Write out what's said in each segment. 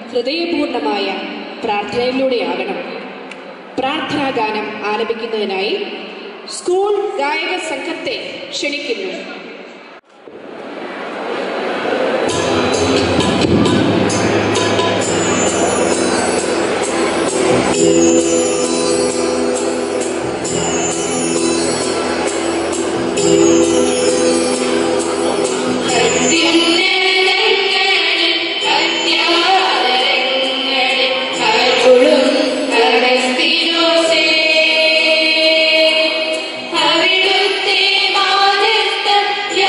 ഹൃദയപൂർണമായ പ്രാർത്ഥനയിലൂടെയാകണം പ്രാർത്ഥനാ ഗാനം ആലപിക്കുന്നതിനായി സ്കൂൾ ഗായക സംഘത്തെ ക്ഷണിക്കുന്നു അവിടുത്തെ മാനസ്ഥം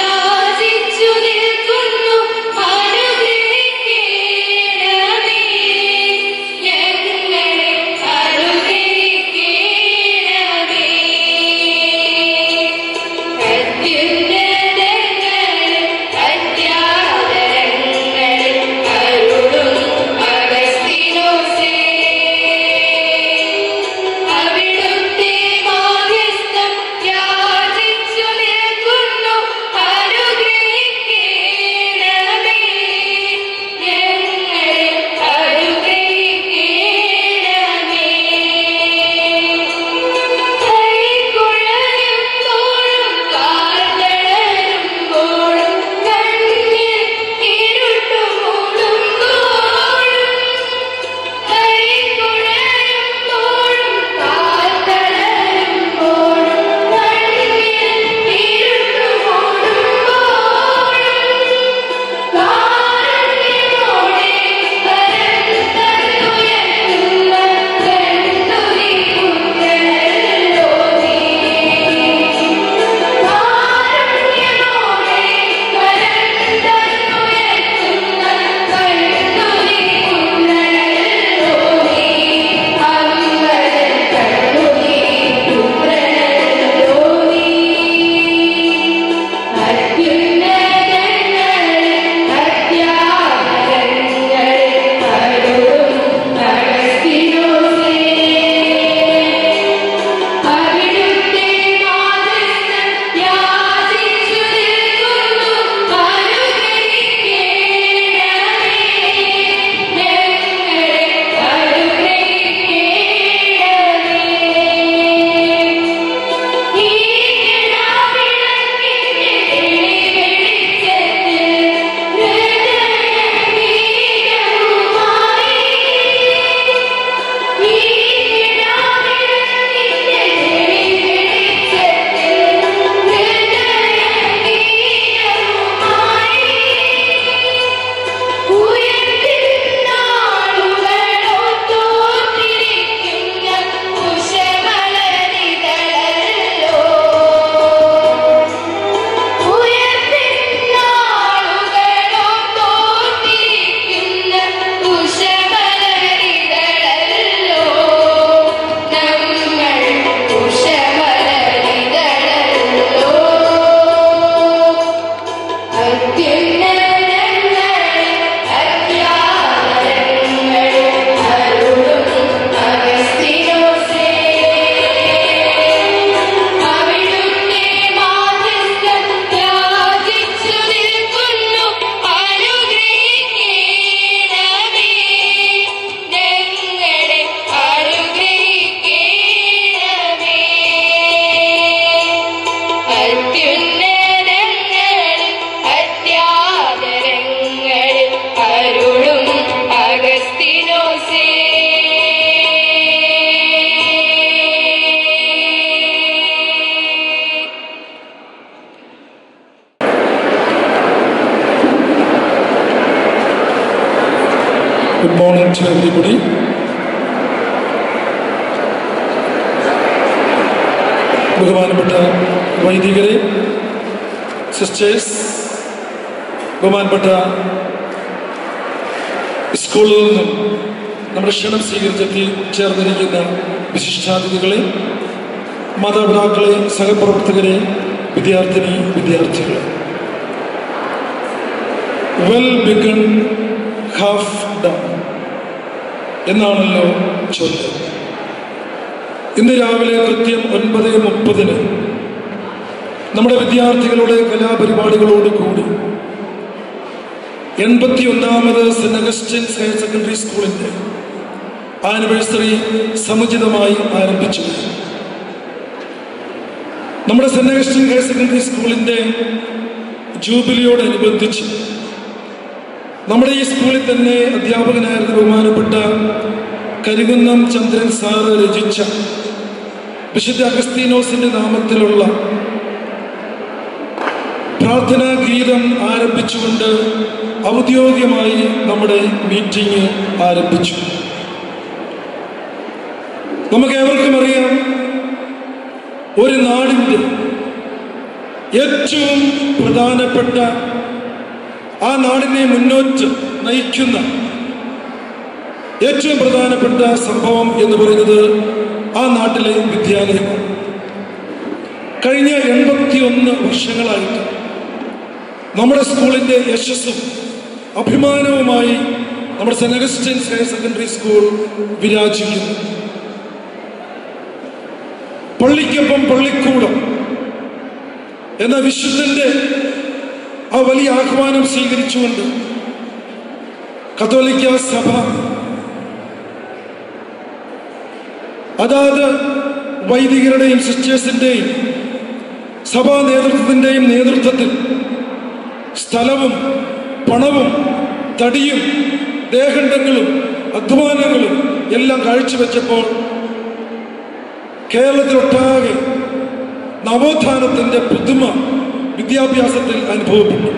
Good morning to everybody. ബഹുമാനപ്പെട്ട വൈദികരെ സിസ്റ്റേഴ്സ് ബഹുമാനപ്പെട്ട സ്കൂളിൽ നിന്നും നമ്മുടെ ക്ഷണം സ്വീകരിച്ചെത്തി ചേർന്നിരിക്കുന്ന വിശിഷ്ടാതിഥികളെ മാതാപിതാക്കളെ സഹപ്രവർത്തകരെ വിദ്യാർത്ഥിനി വിദ്യാർത്ഥികളെ വെൽ ബിഗൺ ഹാഫ് ഡൺ എന്നാണല്ലോ ചൊല്ല് ഇന്ന് രാവിലെ കൃത്യം ഒൻപത് മുപ്പതിന് നമ്മുടെ വിദ്യാർത്ഥികളുടെ കലാപരിപാടികളോട് കൂടി എൺപത്തി ഒന്നാമത് സെന്റ് അഗസ്റ്റിൻസ് ഹയർ സെക്കൻഡറി സ്കൂളിന്റെ ആനിവേഴ്സറി സമുചിതമായി ആരംഭിച്ചു നമ്മുടെ സെന്റ് അഗസ്റ്റിൻ ഹയർ സെക്കൻഡറി സ്കൂളിന്റെ ജൂബിലിയോടനുബന്ധിച്ച് നമ്മുടെ ഈ സ്കൂളിൽ തന്നെ അധ്യാപകനായിരുന്ന ബഹുമാനപ്പെട്ട കരികുന്നം ചന്ദ്രൻ സാറ് രചിച്ച വിശുദ്ധ അഗസ്തീനോസിന്റെ നാമത്തിലുള്ള പ്രാർത്ഥനാ ഗീതം ആരംഭിച്ചുകൊണ്ട് ഔദ്യോഗികമായി നമ്മുടെ മീറ്റിംഗ് ആരംഭിച്ചു നമുക്ക് ഏവർക്കും അറിയാം ഒരു നാടിൻ്റെ ഏറ്റവും പ്രധാനപ്പെട്ട ആ നാടിനെ മുന്നോട്ട് നയിക്കുന്ന ഏറ്റവും പ്രധാനപ്പെട്ട സംഭവം എന്ന് പറയുന്നത് ആ നാട്ടിലെ വിദ്യാലയമാണ് കഴിഞ്ഞ എൺപത്തിയൊന്ന് വർഷങ്ങളായിട്ട് നമ്മുടെ സ്കൂളിന്റെ യശസ്സും അഭിമാനവുമായി നമ്മുടെ saint Augustine's higher secondary school വിരാജിക്കുന്നു പള്ളിക്കൊപ്പം പള്ളിക്കൂടം എന്ന വിശുദ്ധന്റെ ആ വലിയ ആഹ്വാനം സ്വീകരിച്ചുകൊണ്ട് കത്തോലിക്ക സഭ അതാത് വൈദികരുടെയും സിസ്റ്റേഴ്സിന്റെയും സഭാ നേതൃത്വത്തിന്റെയും നേതൃത്വത്തിൽ സ്ഥലവും പണവും തടിയും ദേഹണ്ഡങ്ങളും അധ്വാനങ്ങളും എല്ലാം കാഴ്ചവെച്ചപ്പോൾ കേരളത്തിലൊട്ടാകെ നവോത്ഥാനത്തിന്റെ പുതുമ വിദ്യാഭ്യാസത്തിൽ അനുഭവപ്പെട്ടു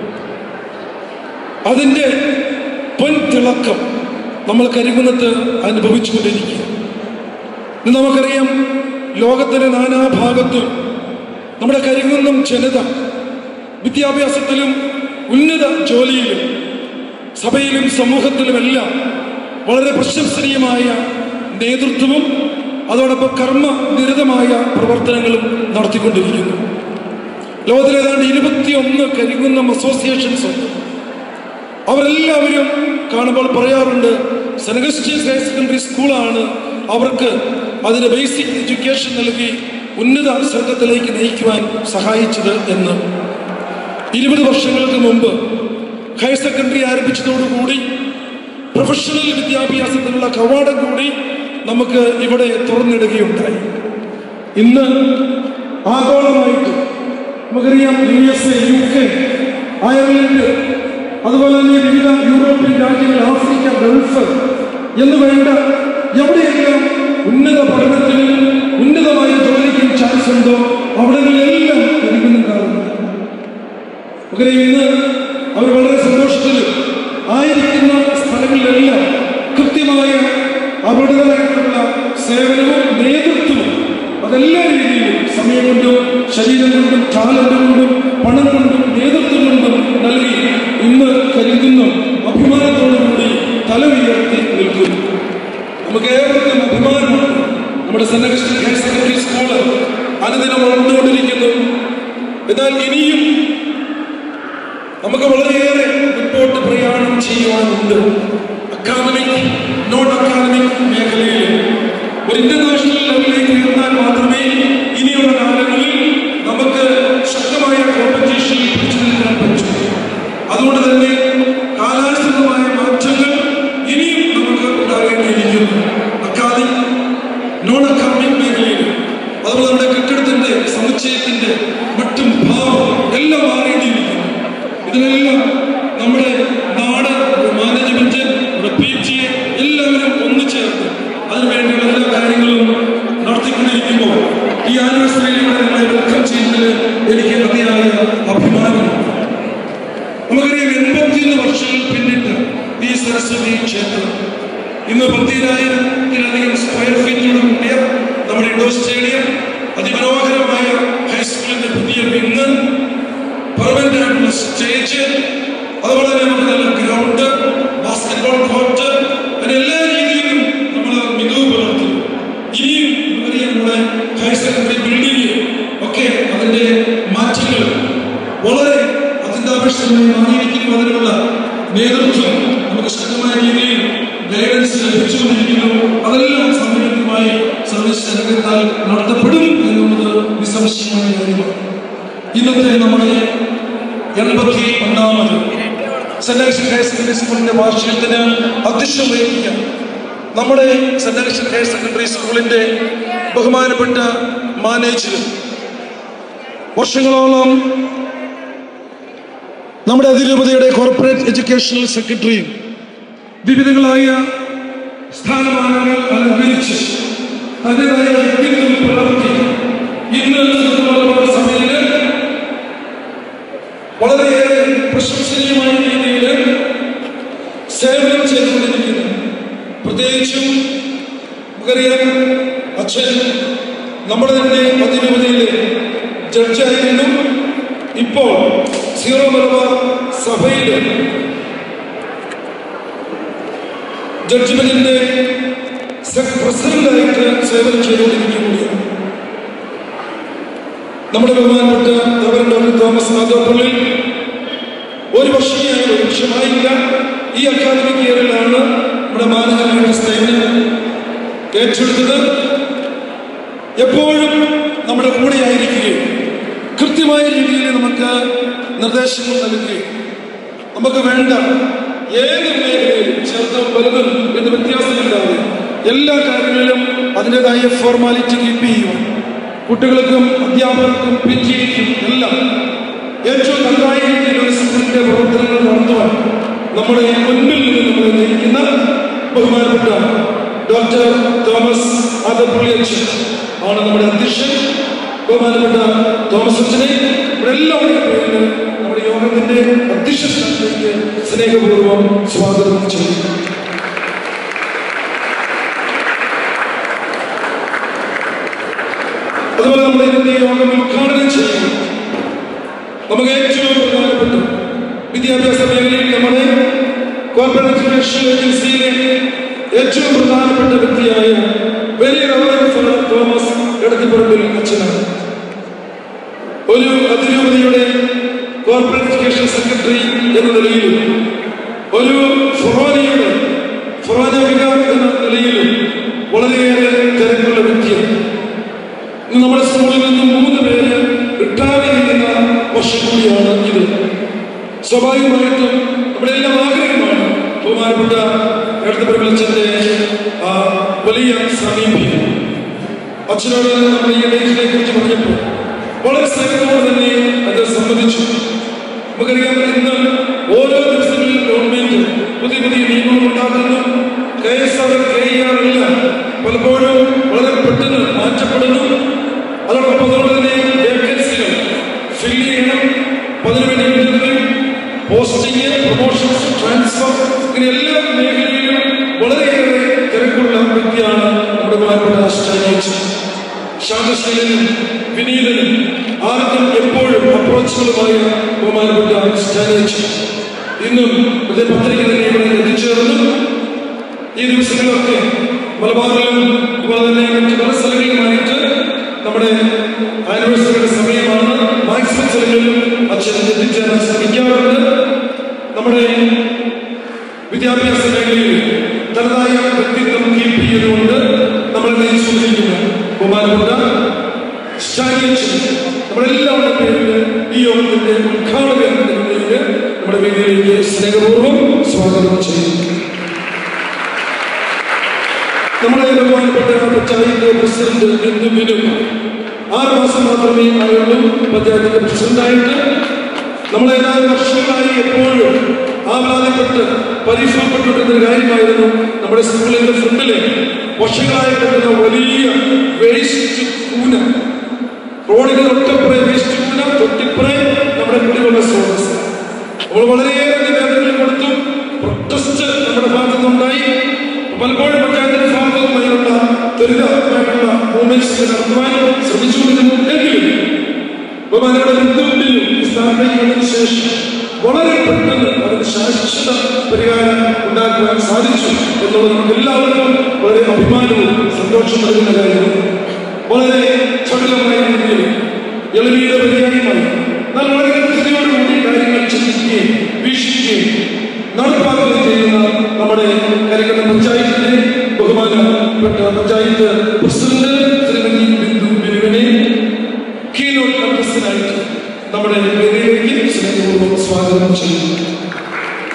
അതിൻ്റെ പൊൻതിളക്കം നമ്മൾ കരികുന്നത്ത് അനുഭവിച്ചുകൊണ്ടിരിക്കുക ഇന്ന് നമുക്കറിയാം ലോകത്തിന്റെ നാനാഭാഗത്തും നമ്മുടെ കരികുന്നം ജനത വിദ്യാഭ്യാസത്തിലും ഉന്നത ജോലിയിലും സഭയിലും സമൂഹത്തിലുമെല്ലാം വളരെ പ്രശംസനീയമായ നേതൃത്വവും അതോടൊപ്പം കർമ്മ നിരതമായ പ്രവർത്തനങ്ങളും നടത്തിക്കൊണ്ടിരിക്കുന്നു ലോകത്തിൽ ഏതാണ്ട് ഇരുപത്തിയൊന്ന് കരികുന്നം അസോസിയേഷൻസ് ഉണ്ട് അവരെല്ലാവരും കാണുമ്പോൾ പറയാറുണ്ട് സെനഗസ്റ്റീസ് ഹയർ സെക്കൻഡറി സ്കൂളാണ് അവർക്ക് അതിന് ബേസിക് എഡ്യൂക്കേഷൻ നൽകി ഉന്നത സർഗത്തിലേക്ക് നയിക്കുവാൻ സഹായിച്ചത് എന്ന് ഇരുപത് വർഷങ്ങൾക്ക് മുമ്പ് ഹയർ സെക്കൻഡറി ആരംഭിച്ചതോടുകൂടി പ്രൊഫഷണൽ വിദ്യാഭ്യാസത്തിനുള്ള കവാടം കൂടി നമുക്ക് ഇവിടെ തുറന്നിടുകയുണ്ടായി ഇന്ന് ആഗോളമായിട്ട് നമുക്കറിയാം U S A U K Ireland അതുപോലെ തന്നെ വിവിധ യൂറോപ്യൻ രാജ്യങ്ങൾ ആഫ്രിക്ക ഗൾഫ് എന്ന് വേണ്ട എവിടെയെല്ലാം ഉന്നത പഠനത്തിനും ഉന്നതമായ ജോലിക്കും ചാൻസ് ഉണ്ടോ അവിടങ്ങളിലെല്ലാം ലഭിക്കുന്ന കാണുന്നത് അങ്ങനെ ഇന്ന് അവർ വളരെ സന്തോഷത്തിൽ ആയിരിക്കുന്ന സ്ഥലങ്ങളിലെല്ലാം കൃത്യമായ അവരുടേതായിട്ടുള്ള സേവനവും നേതൃത്വവും അതെല്ലാ രീതിയിലും സമയം കൊണ്ടും ശരീരം കൊണ്ടും ടാലന്റ് കൊണ്ടും പണം കൊണ്ടും നേതൃത്വം കൊണ്ടും നൽകി ഇന്ന് കരുതുന്നു അഭിമാനത്തോടുകൂടി തല ഉയർത്തി നിൽക്കുന്നു നമുക്ക് ഏവർക്കും അഭിമാനമാണ് നമ്മുടെ സെനഗസ്റ്റ് ഹയർ സെക്കൻഡറി സ്കൂള് അനുദിനം വളർന്നുകൊണ്ടിരിക്കുന്നു എന്നാൽ ഇനിയും നമുക്ക് വളരെയേറെ മുൻപോട്ട് പ്രയാണം ചെയ്യുവാനുണ്ട് അക്കാദമിക് നോൺ അക്കാദമിക് മേഖലയിൽ ഒരു ഇന്റർനാഷണൽ ലെവലിലേക്ക് ഉയർന്നാൽ മാത്രമേ ഇനിയുള്ള കാലങ്ങളിൽ നമുക്ക് ശക്തമായ കോമ്പറ്റീഷനിൽ പിടിച്ചു നിൽക്കാൻ പറ്റൂ അതുകൊണ്ട് തന്നെ കാലാനുസൃതമായ മാറ്റങ്ങൾ ഇനിയും നമുക്ക് ഉണ്ടാകേണ്ടിയിരിക്കുന്നു അക്കാദമിക് നോൺ അക്കാദമിക് മേഖലയിൽ അതുപോലെ നമ്മുടെ കെട്ടിടത്തിന്റെ സമുച്ചയത്തിന്റെ മറ്റും ഭാവം എല്ലാം മാറേണ്ടിയിരിക്കുന്നു ഇതിനെല്ലാം നമ്മുടെ നാട് മാനേജ്മെന്റ് നമ്മുടെ പി ടി എ എല്ലാവരും ഒന്നു ചേർന്ന് അതിനുവേണ്ടിയുള്ള എല്ലാ കാര്യങ്ങളും നടത്തിക്കൊണ്ടിരിക്കുമ്പോൾ ഈ ആനിവേഴ്സറിയിലൂടെ നിങ്ങളെ വെൽക്കം ചെയ്യുന്നതിൽ എനിക്ക് അതിയായ അഭിമാനമുണ്ട് നമുക്കറിയാം എൺപത്തിയൊന്ന് വർഷങ്ങൾ പിന്നിട്ട് ഈ സരസ്വതി ക്ഷേത്രം ഇന്ന് പത്തിനായിരത്തിലധികം സ്ക്വയർ ഫീറ്റോട് കൂടിയ നമ്മുടെ ഇൻഡോർ സ്റ്റേഡിയം അതിമനോഹരമായ ഹൈസ്കൂളിന്റെ പുതിയ വിങ് പെർമനന്റ് ആയിട്ടുള്ള സ്റ്റേജ് അതുപോലെ തന്നെ നമുക്ക് നല്ല ഗ്രൗണ്ട് ബാസ്കറ്റ്ബോൾ കോർട്ട് അങ്ങനെ എല്ലാ രീതിയിലും നമ്മൾ മികവ് പുലർത്തും ഇനിയും നമുക്കറിയാം നമ്മുടെ ഹയർ സെക്കൻഡറി ബിൽഡിംഗ് ഒക്കെ അതിന്റെ മാറ്റങ്ങൾ വളരെ അത്യന്താപേക്ഷിതമായി മാറിയിരിക്കുന്നു അതിനുള്ള നേതൃത്വം നമുക്ക് ശക്തമായ രീതിയിൽ ഗൈഡൻസ് ലഭിച്ചുകൊണ്ടിരിക്കുന്നു അതെല്ലാം സമയത്തുമായി സർവീസ് രംഗത്താൽ നടത്തപ്പെടും എന്നുള്ളത് നിസ്സംശയമായ കാര്യമാണ് ഇന്നത്തെ നമ്മുടെ എൺപത്തി ഒന്നാമത് സെന്റ് ആക്ഷൻ ഹയർ സെക്കൻഡറി സ്കൂളിന്റെ വാർഷികത്തിന് അധ്യക്ഷം വഹിക്കുക നമ്മുടെ സെന്റ് ആക്ഷൻ ഹയർ സെക്കൻഡറി സ്കൂളിന്റെ ബഹുമാനപ്പെട്ട മാനേജർ വർഷങ്ങളോളം നമ്മുടെ അതിരൂപതയുടെ കോർപ്പറേറ്റ് എഡ്യൂക്കേഷണൽ സെക്രട്ടറിയും വിവിധങ്ങളായ സ്ഥാനമാനങ്ങൾ അലങ്കരിച്ച് തന്റേതായ വ്യക്തിത്വം പുലർത്തി ഇന്ന് മലബാർ സഭയില് വളരെയേറെ പ്രശംസനീയമായ രീതിയിൽ സേവനം ചെയ്തുകൊണ്ടിരിക്കുന്നു പ്രത്യേകിച്ചും നമുക്കറിയാം അച്ഛൻ നമ്മുടെ തന്നെ അതിരൂപതയിലെ ജഡ്ജായിരുന്നു ഇപ്പോൾ സീറോ മലബാർ സഭയിൽ ജഡ്ജ്മെന്റിന്റെ പ്രസിഡന്റായിട്ട് സേവനം ചെയ്തുകൊണ്ടിരിക്കുകയാണ് നമ്മുടെ ബഹുമാനപ്പെട്ട റവറൻ ഡോക്ടർ തോമസ് മാധവപ്പള്ളി ഒരു വർഷമായി ഒരു വർഷമായില്ല ഈ അക്കാദമിക് ഇയറിലാണ് നമ്മുടെ മാനവ സേവനം ഏറ്റെടുത്തത് എപ്പോഴും നമ്മുടെ കൂടെയായിരിക്കുകയും കൃത്യമായ രീതിയിൽ നമുക്ക് നിർദ്ദേശങ്ങൾ നൽകുകയും നമുക്ക് വേണ്ട ഏത് മേഖലയിലും ചെറുതും വലുതും എന്ന് വ്യത്യാസമില്ലാതെ എല്ലാ കാര്യങ്ങളിലും അതിൻ്റെതായ ഫോർമാലിറ്റി കീപ്പ് ചെയ്യുക കുട്ടികൾക്കും അധ്യാപകർക്കും പി ടിക്കും എല്ലാം ഏറ്റവും നന്നായ രീതിയിൽ ഒരു സ്കൂളിന്റെ പ്രവർത്തനങ്ങൾ നടത്തുവാൻ നമ്മുടെ മുൻപിൽ നിന്ന് നമ്മളെ നയിക്കുന്ന ബഹുമാനപ്പെട്ട ഡോക്ടർ തോമസ് ആദപ്പള്ളി അച്ഛൻ ആണ് നമ്മുടെ അധ്യക്ഷൻ ബഹുമാനപ്പെട്ട തോമസ് അച്ഛനെ ഇവിടെ എല്ലാവരുടെയും പേരിൽ നമ്മുടെ യോഗത്തിന്റെ അധ്യക്ഷ സ്ഥാനത്തേക്ക് സ്നേഹപൂർവ്വം സ്വാഗതം ചെയ്യുന്നു അതുപോലെ നമ്മൾ ഇന്നത്തെ ഈ യോഗം ഉദ്ഘാടനം ചെയ്യുന്നു നമുക്ക് ഏറ്റവും പ്രധാനപ്പെട്ട വിദ്യാഭ്യാസ മേഖലയിൽ നമ്മുടെ കോർപ്പറേറ്റ് എഡ്യൂക്കേഷൻ ഏജൻസിയിലെ ഏറ്റവും പ്രധാനപ്പെട്ട വ്യക്തിയായ very reverend father Thomas Edathiparambil അച്ഛനാണ് ഒരു അതിരൂപതയുടെ കോർപ്പറേറ്റ് എഡ്യൂക്കേഷൻ സെക്രട്ടറി എന്ന നിലയിലും ഒരു ഫൊറോനയുടെ ഫൊറോന വികാർ എന്ന നിലയിലും വളരെയേറെ തിരക്കുള്ള വ്യക്തിയാണ് ഇന്ന് നമ്മുടെ സ്കൂളിൽ നിന്ന് മൂന്ന് പേര് റിട്ടയർ ചെയ്യുന്ന വർഷം കൂടിയാണ് ഇത് സ്വാഭാവികമായിട്ടും നമ്മുടെ എല്ലാം ആഗ്രഹമാണ് ബഹുമാനപ്പെട്ട എടത്തപ്പുറച്ചന്റെ ആ വലിയ സമീപനം അച്ഛനോട് നമ്മൾ ഈ ഡേറ്റിനെ കുറിച്ച് പറഞ്ഞപ്പോൾ വളരെ സ്നേഹത്തോടെ തന്നെ അത് സംബന്ധിച്ചു നമുക്കറിയാം ഇന്ന് ഓരോ ദിവസങ്ങളിൽ ഗവൺമെന്റ് പുതിയ പുതിയ നിയമങ്ങൾ ഉണ്ടാക്കുന്നു K S R K R എല്ലാം പലപ്പോഴും വളരെ പെട്ടെന്ന് മാറ്റപ്പെടുന്നു അതോടൊപ്പം അതുകൊണ്ട് തന്നെ വേക്കൻസികൾ ഫിൽ ചെയ്യണം അപ്പൊ അതിനുവേണ്ടി ഇന്റർവ്യൂ പോസ്റ്റിംഗ് പ്രൊമോഷൻസ് ട്രാൻസ്ഫർ ഇങ്ങനെ എല്ലാ മേഖലയിലും വളരെയേറെ തിരക്കുള്ള വ്യക്തിയാണ് നമ്മുടെ ബഹുമാനപ്പെട്ട സ്റ്റാലിച്ച് ശാന്തശീലനും വിനീതനും ആർക്കും എപ്പോഴും അപ്രോച്ചുകളുമായ ബഹുമാനപ്പെട്ട സ്റ്റാലിച്ച് ഇന്നും ഇത് പത്രിക തന്നെ ഇവിടെ എത്തിച്ചേർന്നു ഈ ദിവസങ്ങളിലൊക്കെ മലബാറിലും അതുപോലെ തന്നെ മറ്റ് പല സ്ഥലങ്ങളിലുമായിട്ട് നമ്മുടെ ആനിവേഴ്സറിയുടെ സമയമാണ് മാക്സിമം സ്ഥലങ്ങളിലും അച്ഛൻ എത്തിച്ചേരാൻ ശ്രമിക്കാറുണ്ട് നമ്മുടെ വിദ്യാഭ്യാസ മേഖലയിൽ തനതായ വ്യക്തിത്വം കീപ്പ് ചെയ്തുകൊണ്ട് നമ്മളെ നയിച്ചുകൊണ്ടിരിക്കുന്ന ബഹുമാനപ്പെട്ട സ്റ്റാലിയൻ നമ്മളെല്ലാവരുടെ പേരിൽ ഈ യോഗത്തിന്റെ ഉദ്ഘാടകൻ എന്ന നിലയിൽ നമ്മുടെ വേദിയിലേക്ക് സ്നേഹപൂർവ്വം സ്വാഗതം ചെയ്യുന്നു നമ്മുടെ ബഹുമാനപ്പെട്ട പഞ്ചായത്ത് പ്രസിഡന്റ് ബിന്ദു ബിനു ആറ് മാസം മാത്രമേ ആയുള്ളൂ പഞ്ചായത്തിന്റെ പ്രസിഡന്റായിട്ട് നമ്മൾ ഏതാനും വർഷങ്ങളായി എപ്പോഴും ആഹ്ലാദപ്പെട്ട് പരീക്ഷണപ്പെട്ടുകൊണ്ടിരുന്ന ഒരു കാര്യമായിരുന്നു നമ്മുടെ സ്കൂളിന്റെ ഫ്രണ്ടില് വർഷങ്ങളായി കിടക്കുന്ന വലിയ വേസ്റ്റ് കൂന റോഡിന് തൊട്ടപ്പുറേ വേസ്റ്റ് കൂന തൊട്ടിപ്പുറേ നമ്മുടെ കുടിവെള്ള സ്രോതസ് നമ്മൾ വളരെയേറെ നിവേദനങ്ങൾ കൊടുത്തു പ്രൊട്ടസ്റ്റ് നമ്മുടെ ഭാഗത്തു നിന്നുണ്ടായി പലപ്പോഴും പഞ്ചായത്തിന്റെ ഭാഗത്തുമായുള്ള ത്വരിതമായിട്ടുള്ള മൂവ്മെന്റ്സ് നടത്തുവാൻ ശ്രമിച്ചുകൊണ്ടിരുന്നു എങ്കിലും ബഹുമാനയുടെ ബന്ധുവിലും ഈ സ്ഥാനത്തേക്ക് വന്നതിന് ശേഷം വളരെ പെട്ടെന്ന് അതിന് ശാശ്വത പരിഹാരം ഉണ്ടാക്കുവാൻ സാധിച്ചു എന്നുള്ളത് നമുക്ക് എല്ലാവർക്കും വളരെ അഭിമാനവും സന്തോഷം നൽകുന്ന കാര്യമാണ് വളരെ ചടുലമായ രീതിയിൽ എളിമീത പര്യായമായി എന്നാൽ വളരെ കൃത്യതയോടുകൂടി കാര്യങ്ങൾ ചിന്തിക്കുകയും വീക്ഷിക്കുകയും നടപ്പാക്കുകയും ചെയ്യുന്ന നമ്മുടെ കരിക്കട്ട പഞ്ചായത്തിന്റെ ബഹുമാനപ്പെട്ട പഞ്ചായത്ത് പ്രസിഡന്റ് ശ്രീമതി ബിന്ദു ബിനുവിനെ കീനോട്ട് അഡ്രസ്സിനായിട്ട് നമ്മുടെ വേദിയിലേക്ക് സ്നേഹപൂർവ്വം സ്വാഗതം ചെയ്യുന്നു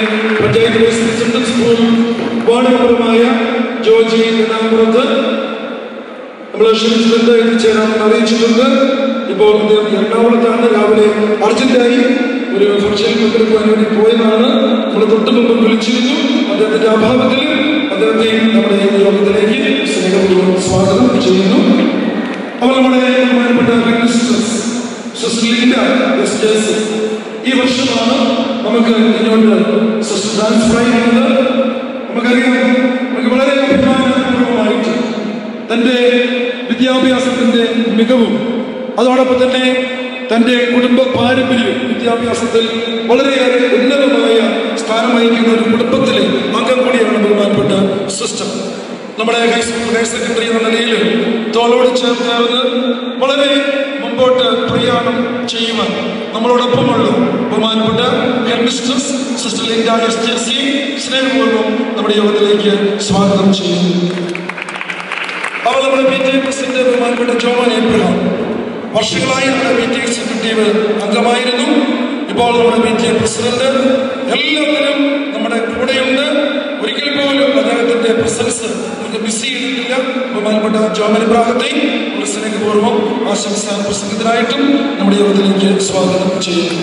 panchayat vice president school ward മെമ്പറുമായ ജോജി എറണാകുളത്ത് നമ്മൾ ക്ഷണിച്ചിട്ടുണ്ട് എത്തിച്ചേരാമെന്ന് അറിയിച്ചിട്ടുണ്ട് ഇപ്പോൾ അദ്ദേഹം എറണാകുളത്താണ് രാവിലെ അർജന്റായി ഒരു ഫംഗ്ഷനിൽ പങ്കെടുക്കുവാൻ വേണ്ടി പോയതാണ് നമ്മൾ തൊട്ട് മുമ്പ് വിളിച്ചിരുന്നു അദ്ദേഹത്തിന്റെ അഭാവത്തിൽ അദ്ദേഹത്തെ നമ്മുടെ ഈ യോഗത്തിലേക്ക് സ്നേഹപൂർവ്വം സ്വാഗതം ചെയ്യുന്നു അപ്പോൾ നമ്മുടെ ബഹുമാനപ്പെട്ട ministers sister Linda S Jersey ഈ വർഷമാണ് നമുക്ക് ഇങ്ങോട്ട് സിസ്റ്റർ ട്രാൻസ്ഫർ ആയിരുന്നത് നമുക്കറിയാം നമുക്ക് വളരെ അഭിമാനപൂർവമായിട്ട് തൻ്റെ വിദ്യാഭ്യാസത്തിൻ്റെ മികവും അതോടൊപ്പം തന്നെ തൻ്റെ കുടുംബ പാരമ്പര്യവും വിദ്യാഭ്യാസത്തിൽ വളരെയേറെ ഉന്നതമായ സ്ഥാനം വഹിക്കുന്ന ഒരു കുടുംബത്തിലെ അംഗം കൂടിയാണ് ബഹുമാനപ്പെട്ട സിസ്റ്റർ നമ്മുടെ ഹൈസ്കൂൾ ഹയർ സെക്കൻഡറി എന്ന നിലയിൽ തോളോട് ചേർന്ന് വളരെ മുമ്പോട്ട് പ്രയാണം ചെയ്യുവാൻ നമ്മളോടൊപ്പമുള്ള ബഹുമാനപ്പെട്ട head mistress sister Linda S Jessie സ്നേഹപൂർവ്വം നമ്മുടെ യോഗത്തിലേക്ക് സ്വാഗതം ചെയ്യുന്നു അവർ നമ്മുടെ പി ടി പ്രസിഡന്റ് ബഹുമാനപ്പെട്ട ജോമൻ എബ്രഹാം വർഷങ്ങളായി നമ്മുടെ പി ടി എക്സിക്യൂട്ടീവ് അംഗമായിരുന്നു ഇപ്പോൾ നമ്മുടെ പി ടി എ പ്രസിഡന്റ് എല്ലാത്തിലും നമ്മുടെ കൂടെയുണ്ട് ഒരിക്കൽ പോലും അദ്ദേഹത്തിന്റെ പ്രസൻസ് നമുക്ക് മിസ് ചെയ്തിട്ടില്ല ബഹുമാനപ്പെട്ട ജോമൻ ഇബ്രാഹത്തെ ഒരു സ്നേഹപൂർവ്വം ആശംസ പ്രസംഗത്തിനായിട്ടും നമ്മുടെ യോഗത്തിലേക്ക് സ്വാഗതം ചെയ്യുന്നു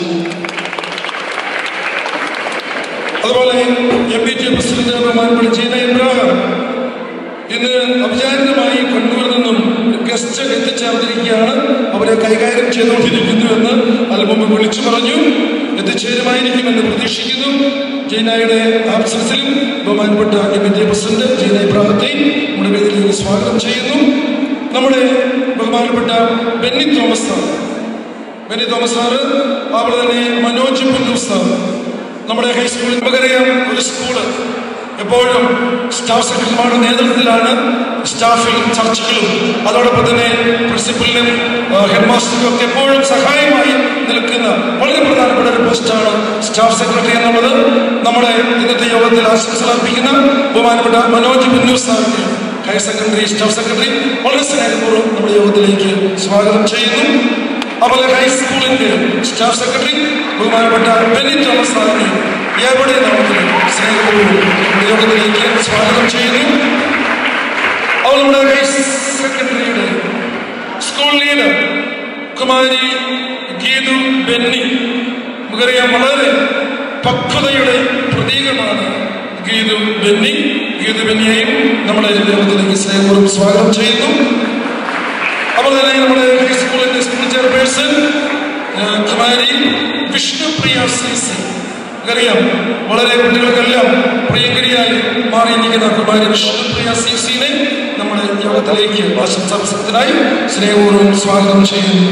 അതുപോലെ എം പി ടി പ്രസിഡന്റ് ബഹുമാനപ്പെട്ട ജീന ഇബ്രാഹിം ഇന്ന് അവിചാരിതമായി കണ്ണൂരിൽ നിന്നും ഗസ്റ്റ് എത്തിച്ചേർന്നിരിക്കുകയാണ് അവരെ കൈകാര്യം ചെയ്തുകൊണ്ടിരിക്കുന്നു എന്ന് അല്പം മുമ്പ് വിളിച്ചു പറഞ്ഞു എത്തിച്ചേരുമായിരിക്കുമെന്ന് പ്രതീക്ഷിക്കുന്നു ജൈനയുടെ ആബ്സൻസിലും ബഹുമാനപ്പെട്ട എം എൻ പ്രസിഡന്റ് ജൈന ഇബ്രാഹത്തെ നമ്മുടെ വേദിയിലേക്ക് സ്വാഗതം ചെയ്യുന്നു നമ്മുടെ ബഹുമാനപ്പെട്ട Benny Thomas sir Benny Thomas sir അതുപോലെ തന്നെ മനോജ് പുന്നൂർ സാർ നമ്മുടെ ഹൈസ്കൂളിൽ നമുക്കറിയാം ഒരു സ്കൂള് എപ്പോഴും സ്റ്റാഫ് സെക്രട്ടറിമാരുടെ നേതൃത്വത്തിലാണ് സ്റ്റാഫിൽ ചർച്ചകളും അതോടൊപ്പം തന്നെ പ്രിൻസിപ്പലിനും ഹെഡ് മാസ്റ്ററിനും ഒക്കെ എപ്പോഴും സഹായമായി നിൽക്കുന്ന വളരെ പ്രധാനപ്പെട്ട ഒരു പോസ്റ്റാണ് സ്റ്റാഫ് സെക്രട്ടറി എന്നുള്ളത് നമ്മുടെ ഇന്നത്തെ യോഗത്തിൽ ആശംസകൾ അർപ്പിക്കുന്ന ബഹുമാനപ്പെട്ട മനോജ് ബിന്നൂർ സാറിന്റെ ഹയർ സെക്കൻഡറി സ്റ്റാഫ് സെക്രട്ടറി വളരെ സ്നേഹപൂർവ്വം നമ്മുടെ യോഗത്തിലേക്ക് സ്വാഗതം ചെയ്യുന്നു അതുപോലെ ഹൈസ്കൂളിന്റെ സ്റ്റാഫ് സെക്രട്ടറി ബഹുമാനപ്പെട്ട ബെന്നി തോമസ് സാറിനെ എവിടെ നമുക്ക് സ്നേഹപൂർവ്വം നമ്മുടെ യോഗത്തിലേക്ക് സ്വാഗതം ചെയ്യുന്നു അവൾ നമ്മുടെ ഹയർ സെക്രട്ടറിയുടെ school leader Kumari Geethu Benny നമുക്കറിയാം വളരെ പക്വതയുടെ പ്രതീകമാണ് ഗീതു ബെന്നി ഗീതു ബെന്നിയെയും നമ്മുടെ യോഗത്തിലേക്ക് സ്നേഹപൂർവ്വം സ്വാഗതം ചെയ്യുന്നു അപ്പോൾ തന്നെ നമ്മുടെ ഹൈസ്കൂളിന്റെ school chairperson Kumari Vishnupriya C C അറിയാം വളരെ കുട്ടികൾക്കെല്ലാം പ്രിയങ്കരിയായി മാറിയിരിക്കുന്ന കുമാരി വിഷ്ണുപ്രിയ സി സിനെ നമ്മുടെ യോഗത്തിലേക്ക് ആശംസാ പ്രസംഗത്തിനായി സ്നേഹപൂർവ്വം സ്വാഗതം ചെയ്യുന്നു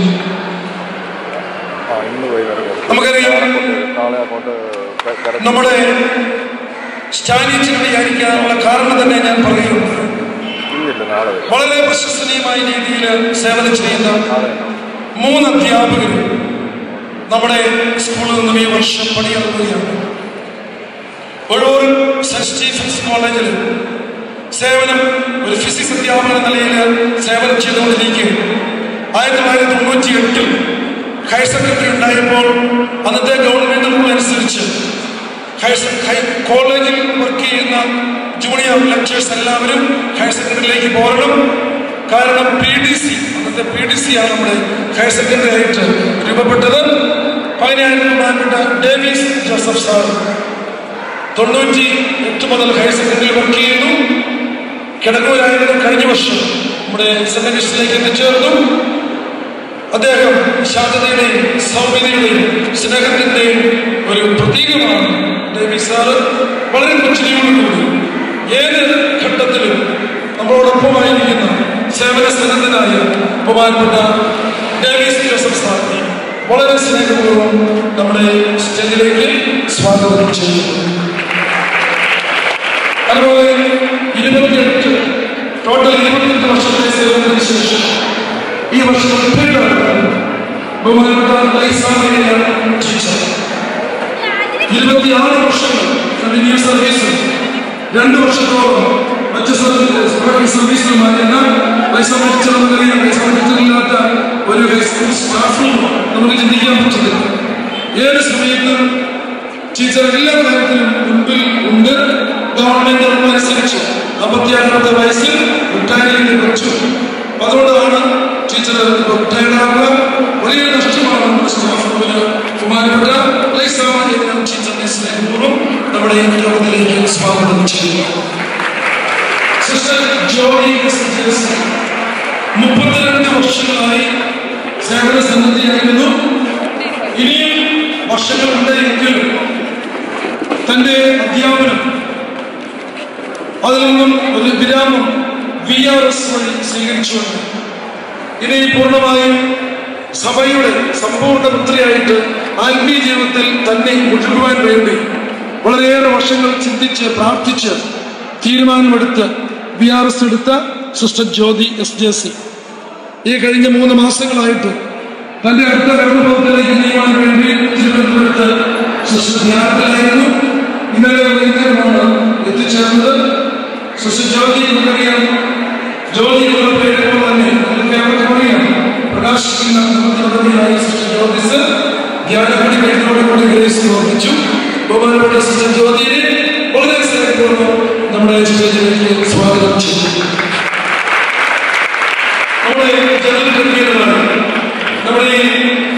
ആ ഇന്ന് വൈകുന്നേരം നമുക്കറിയാം നാളെ അങ്ങോട്ട് കര നമ്മുടെ സ്റ്റാലിച്ചിരിക്കാനുള്ള കാരണം തന്നെ ഞാൻ പറയുന്നു ഇന്നില്ല നാളെ വരും വളരെ പ്രശസ്തനീയമായ രീതിയിൽ സേവനം ചെയ്യുന്ന നാളെ മൂന്ന് അധ്യാപകർ നമ്മുടെ സ്കൂളിൽ നിന്നും ഈ വർഷം പണിയിറങ്ങുകയാണ് ഒഴൂർ സെന്റ് സ്റ്റീഫൻസ് കോളേജിൽ സേവനം ഒരു ഫിസിക്സ് അധ്യാപന നിലയിൽ സേവനം ചെയ്തുകൊണ്ടിരിക്കും ആയിരത്തി തൊള്ളായിരത്തി തൊണ്ണൂറ്റി എട്ടിൽ ഹയർ സെക്കൻഡറി ഉണ്ടായപ്പോൾ അന്നത്തെ ഗവൺമെന്റ് റൂൾ അനുസരിച്ച് ഹയർ സെ- ഹൈ- കോളേജിൽ വർക്ക് ചെയ്യുന്ന ജൂനിയർ ലെക്ചേഴ്സ് എല്ലാവരും ഹയർ സെക്കൻഡറിയിലേക്ക് പോരണം കാരണം പി ഡി സി അന്നത്തെ പി ഡി സി ആണ് നമ്മുടെ ഹയർ സെക്കൻഡറി ആയിട്ട് രൂപപ്പെട്ടത് പതിനായിരം ബഹുമാനപ്പെട്ട ഡേവിസ് ജോസഫ് സാർ തൊണ്ണൂറ്റി എട്ട് മുതൽ ഹയർ സെക്കൻഡറിയിൽ വർക്ക് ചെയ്യുന്നു കിടങ്ങൂരായിരുന്നു കഴിഞ്ഞ വർഷം നമ്മുടെ സെന്റ് അഗസ്റ്റിലേക്ക് എത്തിച്ചേർന്നു അദ്ദേഹം ശാന്തതയുടെയും സൗമ്യതയുടെയും സ്നേഹത്തിന്റെയും ഒരു പ്രതീകമാണ് ദേവി സാറ് വളരെ കൊച്ചിരിയോടുകൂടി ഏത് ഘട്ടത്തിലും നമ്മളോടൊപ്പമായിരിക്കുന്ന സേവന സന്നദ്ധനായ ബഹുമാനപ്പെട്ട ഡേവിസ് ജോസഫ് സാറിനെ വളരെ സ്നേഹപൂർവ്വം നമ്മുടെ സ്റ്റേജിലേക്ക് സ്വാഗതം ചെയ്യുന്നു അതുപോലെ ഇരുപത്തിയെട്ട് ടോട്ടൽ ഇരുപത്തിയെട്ട് വർഷത്തെ സേവനത്തിന് ശേഷം ഈ വർഷം റിട്ടയർഡ് ആണ് ബഹുമാനപ്പെട്ട ലൈസാമിയ ടീച്ചർ ഇരുപത്തിയാറ് വർഷങ്ങൾ കണ്ടിന്യൂസ് സർവീസിൽ രണ്ട് വർഷത്തോളം മറ്റ് സർവീസ് സർവീസിലുമായിരുന്ന ലൈസാമ ടീച്ചർ നമുക്കറിയാം ലൈസാമ ടീച്ചറില്ലാത്ത ഒരു ഹൈസ്കൂൾ സ്റ്റാഫും നമുക്ക് ചിന്തിക്കാൻ പറ്റില്ല ഏത് സമയത്തും ടീച്ചർ എല്ലാ കാര്യത്തിലും മുൻപിൽ ഉണ്ട് ഗവൺമെന്റ് അനുസരിച്ച് അമ്പത്തിയാറാമത്തെ വയസ്സിൽ റിട്ടയറിംഗ് വെച്ചു അതുകൊണ്ടാണ് ടീച്ചർ റിട്ടയർഡ് ആവുക വലിയ നഷ്ടമാണ് നമ്മുടെ സ്റ്റാഫ് റൂമിന് ബഹുമാനപ്പെട്ട ലൈസാമാന്യം ടീച്ചറിനെ സ്നേഹപൂർവ്വം നമ്മുടെ ഈ യോഗത്തിലേക്ക് സ്വാഗതം ചെയ്യുന്നു സിസ്റ്റർ ജോണി ജേസി മുപ്പത്തിരണ്ട് വർഷങ്ങളായി സേവന സന്നദ്ധയായിരുന്നു ഇനിയും വർഷങ്ങളുണ്ട് എങ്കിൽ തന്റെ അധ്യാപനം അതിൽ നിന്നും ഒരു വിരാമം വി ആർ എസ് വഴി സ്വീകരിച്ചുകൊണ്ട് ഇനി പൂർണ്ണമായും സഭയുടെ സമ്പൂർണ്ണ പുത്രിയായിട്ട് ആത്മീയ ജീവിതത്തിൽ തന്നെ മുഴുകുവാൻ വേണ്ടി വളരെയേറെ വർഷങ്ങൾ ചിന്തിച്ച് പ്രാർത്ഥിച്ച് തീരുമാനമെടുത്ത് ബി ആർ എസ് എടുത്ത sister Jyothi S J C ഈ കഴിഞ്ഞ മൂന്ന് മാസങ്ങളായിട്ട് തന്റെ അടുത്ത കർമ്മഭവത്തിലേക്ക് നീങ്ങാൻ വേണ്ടി തിരുവനന്തപുരത്ത് സിസ്റ്റർ ധ്യാനത്തിലായിരുന്നു ഇന്നലെ വൈകുന്നേരമാണ് എത്തിച്ചേർന്നത് സിസ്റ്റർ ജ്യോതി നമുക്കറിയാം ജ്യോതി എന്നുള്ള പേര് പോലെ തന്നെ നമുക്ക് അവർക്ക് അറിയാം പ്രകാശിക്കുന്ന പദ്ധതിയായി സിസ്റ്റർ ജ്യോതിസ് ധ്യാനപ്പടി കഴിഞ്ഞോടുകൂടി ഗ്രേസ് വർദ്ധിച്ചു ബഹുമാനപ്പെട്ട സിസ്റ്റർ ജ്യോതിയെ വളരെ സ്നേഹപൂർവ്വം നമ്മുടെ സ്റ്റേജിലേക്ക് സ്വാഗതം ചെയ്തു നമ്മുടെ ജനറൽ കൺവീനറാണ് നമ്മുടെ ഈ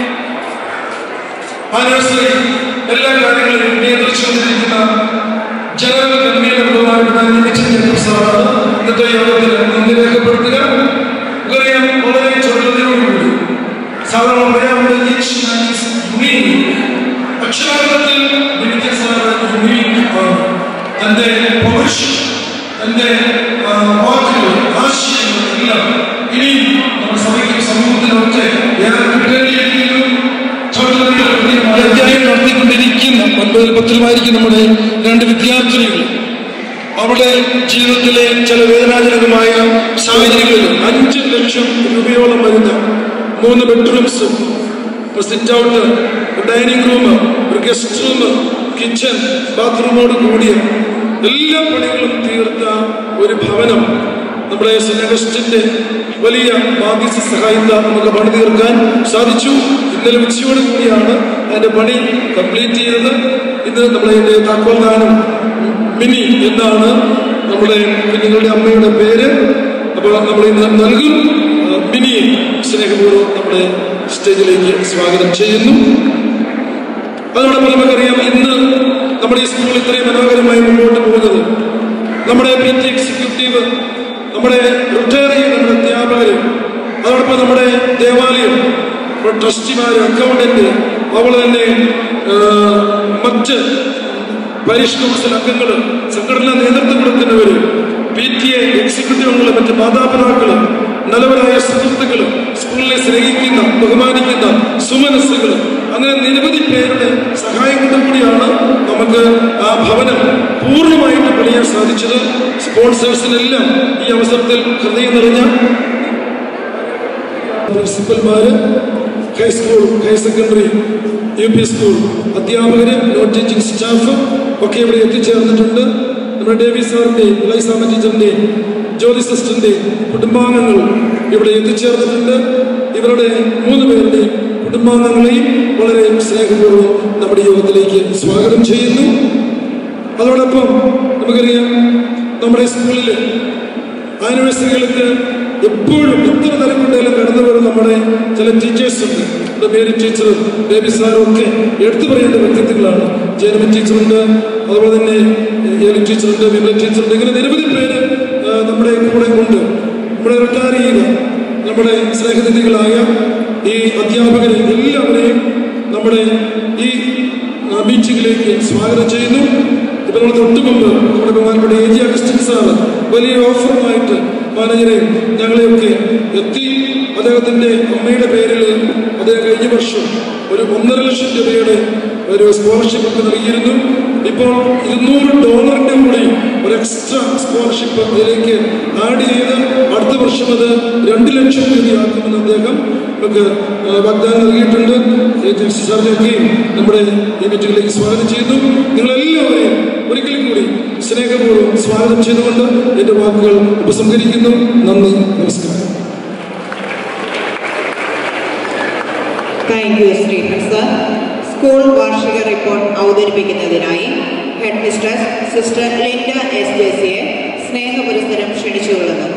ആനിവേഴ്സറി എല്ലാ കാര്യങ്ങളും നിയന്ത്രിച്ചുകൊണ്ടിരിക്കുന്ന ജനറൽ കൺവീനർ ബഹുമാനപ്പെട്ട നിമിഷം സാറാണ് ഇന്നത്തെ യോഗത്തിൽ നന്ദി രേഖപ്പെടുത്തുക നമുക്കറിയാം വളരെ ചുരുളതയോടുകൂടി സാധാരണ പറയാറുണ്ട് ഈച്ച് man is unique. അക്ഷരാർത്ഥത്തിൽ നിമിഷം സാറ് unique ആണ് തന്റെ പൗരുഷം തന്റെ ആ, വാക്കുകൾ ആശയങ്ങൾ എല്ലാം ഇനിയും നമ്മുടെ സഭയ്ക്കും സമൂഹത്തിനൊക്കെ ഏറെ കിട്ടേണ്ടിയിരിക്കുന്നു അധ്യായം നടത്തിക്കൊണ്ടിരിക്കുന്ന ഒൻപതിൽ പത്തിലുമായിരിക്കും നമ്മുടെ രണ്ട് വിദ്യാർത്ഥിനികൾ അവരുടെ ജീവിതത്തിലെ ചില വേദനാജനകമായ സാഹചര്യങ്ങളിൽ അഞ്ച് ലക്ഷം രൂപയോളം വരുന്ന മൂന്ന് ബെഡ്റൂംസും സിറ്റ് ഔട്ട് ഡൈനിങ് റൂം ഒരു ഗസ്റ്റ് റൂം കിച്ചൺ ബാത്റൂമോട് കൂടിയ എല്ലാ പണികളും തീർത്ത ഒരു ഭവനം നമ്മുടെ സിനഗസ്റ്റിന്റെ വലിയ മാധ്യസ്ഥ സഹായത്ത നമുക്ക് പണി തീർക്കാൻ സാധിച്ചു ഇന്നലെ ഉച്ചയോട് കൂടിയാണ് അതിന്റെ പണി കംപ്ലീറ്റ് ചെയ്തത് ഇന്ന് നമ്മളതിന്റെ താക്കോൽ ദാനം മിനി എന്നാണ് നമ്മുടെ കുഞ്ഞുങ്ങളുടെ അമ്മയുടെ പേര് അപ്പോൾ നമ്മൾ ഇന്ന് നൽകും ആ, മിനിയെ സ്നേഹപൂർവ്വം നമ്മുടെ സ്റ്റേജിലേക്ക് സ്വാഗതം ചെയ്യുന്നു അതോടൊപ്പം നമുക്കറിയാം ഇന്ന് നമ്മുടെ ഈ സ്കൂൾ ഇത്രയും മനോഹരമായി മുന്നോട്ട് പോകുന്നത് നമ്മുടെ പി ടി എക്സിക്യൂട്ടീവ് നമ്മുടെ റിട്ടയർ ചെയ്ത നമ്മുടെ അധ്യാപകര് അതോടൊപ്പം നമ്മുടെ ദേവാലയം നമ്മുടെ ട്രസ്റ്റിമാര് അക്കൗണ്ടന്റ് അതുപോലെ തന്നെ ആ, മറ്റ് പാരിഷ് കൗൺസിൽ അംഗങ്ങൾ സംഘടനാ നേതൃത്വം കൊടുക്കുന്നവര് പി ടി എ എക്സിക്യൂട്ടീവ് അംഗങ്ങൾ മറ്റ് മാതാപിതാക്കള് നല്ലവരായ സുഹൃത്തുക്കൾ സ്കൂളിനെ സ്നേഹിക്കുന്ന ബഹുമാനിക്കുന്ന സുമനസ്സുകൾ അങ്ങനെ നിരവധി പേരുടെ സഹായം കൊണ്ട് കൂടിയാണ് നമുക്ക് ആ ഭവനം പൂർണ്ണമായിട്ട് പണിയാൻ സാധിച്ചത് സ്പോൺസേഴ്സിനെല്ലാം ഈ അവസരത്തിൽ ഹൃദയം നിറഞ്ഞ പ്രിൻസിപ്പൽമാര് high school higher secondary U P school അധ്യാപകര് നോൺ ടീച്ചിങ് സ്റ്റാഫ് ഒക്കെ ഇവിടെ എത്തിച്ചേർന്നിട്ടുണ്ട് നമ്മുടെ ഡേവി സാറിന്റെയും ലൈസാമ ടീച്ചറിന്റെയും ജ്യോതി സിസ്റ്ററിന്റെയും കുടുംബാംഗങ്ങൾ ഇവിടെ എത്തിച്ചേർന്നിട്ടുണ്ട് ഇവരുടെ മൂന്ന് പേരുടെയും കുടുംബാംഗങ്ങളെയും വളരെ സ്നേഹപൂർവ്വം നമ്മുടെ യോഗത്തിലേക്ക് സ്വാഗതം ചെയ്യുന്നു അതോടൊപ്പം നമുക്കറിയാം നമ്മുടെ സ്കൂളിൽ ആനിവേഴ്സറികൾക്ക് എപ്പോഴും എത്ര തരം കൊണ്ടെങ്കിലും കടന്നു വരുന്ന നമ്മുടെ ചില ടീച്ചേഴ്സ് ഉണ്ട് നമ്മുടെ മേരി ടീച്ചറും ബേബി സാറും ഒക്കെ എടുത്തു പറയേണ്ട വ്യക്തിത്വങ്ങളാണ് ജയനമ ടീച്ചറുണ്ട് അതുപോലെ തന്നെ ഏലി ടീച്ചറുണ്ട് വിമല ടീച്ചറുണ്ട് ഇങ്ങനെ നിരവധി പേര് ആ, നമ്മുടെ കൂടെ ഉണ്ട് നമ്മുടെ റിട്ടയർ ചെയ്ത നമ്മുടെ സ്നേഹനിധികളായ ഈ അധ്യാപകരെ എല്ലാവരെയും നമ്മുടെ ഈ ആ, മീറ്റിംഗിലേക്ക് സ്വാഗതം ചെയ്യുന്നു ഇപ്പൊ നമ്മൾ തൊട്ട് മുമ്പ് നമ്മുടെ ബഹുമാനപ്പെട്ട എ ജി അഗസ്റ്റിൻ സാറ് വലിയ ഓഫറുമായിട്ട് മാനേജരെയും ഞങ്ങളെയൊക്കെ എത്തി അദ്ദേഹത്തിന്റെ അമ്മയുടെ പേരിൽ അദ്ദേഹം കഴിഞ്ഞ വർഷം ഒരു ഒന്നര ലക്ഷം രൂപയുടെ ഒരു സ്കോളർഷിപ്പ് ഒക്കെ നൽകിയിരുന്നു ഇപ്പോൾ ഇരുന്നൂറ് ഡോളറിന്റെ കൂടി ഒരു എക്സ്ട്രാ സ്കോളർഷിപ്പ് അതിലേക്ക് ആഡ് ചെയ്ത് അടുത്ത വർഷം അത് രണ്ട് ലക്ഷം രൂപയാക്കുമെന്ന് അദ്ദേഹം നമുക്ക് ആ, വാഗ്ദാനം നൽകിയിട്ടുണ്ട് ഏജൻസി സാറിനെയൊക്കെയും നമ്മുടെ ഈ മീറ്റിംഗിലേക്ക് സ്വാഗതം ചെയ്യുന്നു നിങ്ങളെല്ലാവരെയും ഒരിക്കലും കൂടി സ്നേഹപൂർവ്വം സ്വാഗതം ചെയ്തുകൊണ്ട് എന്റെ വാക്കുകൾ ഉപസംഹരിക്കുന്നു നന്ദി നമസ്കാരം Thank you, Stephen sir. School വാർഷിക റിപ്പോർട്ട് അവതരിപ്പിക്കുന്നതിനായി head mistress sister Linda S J സിയെ സ്നേഹപുരസ്സരം ക്ഷണിച്ചുകൊള്ളുന്നു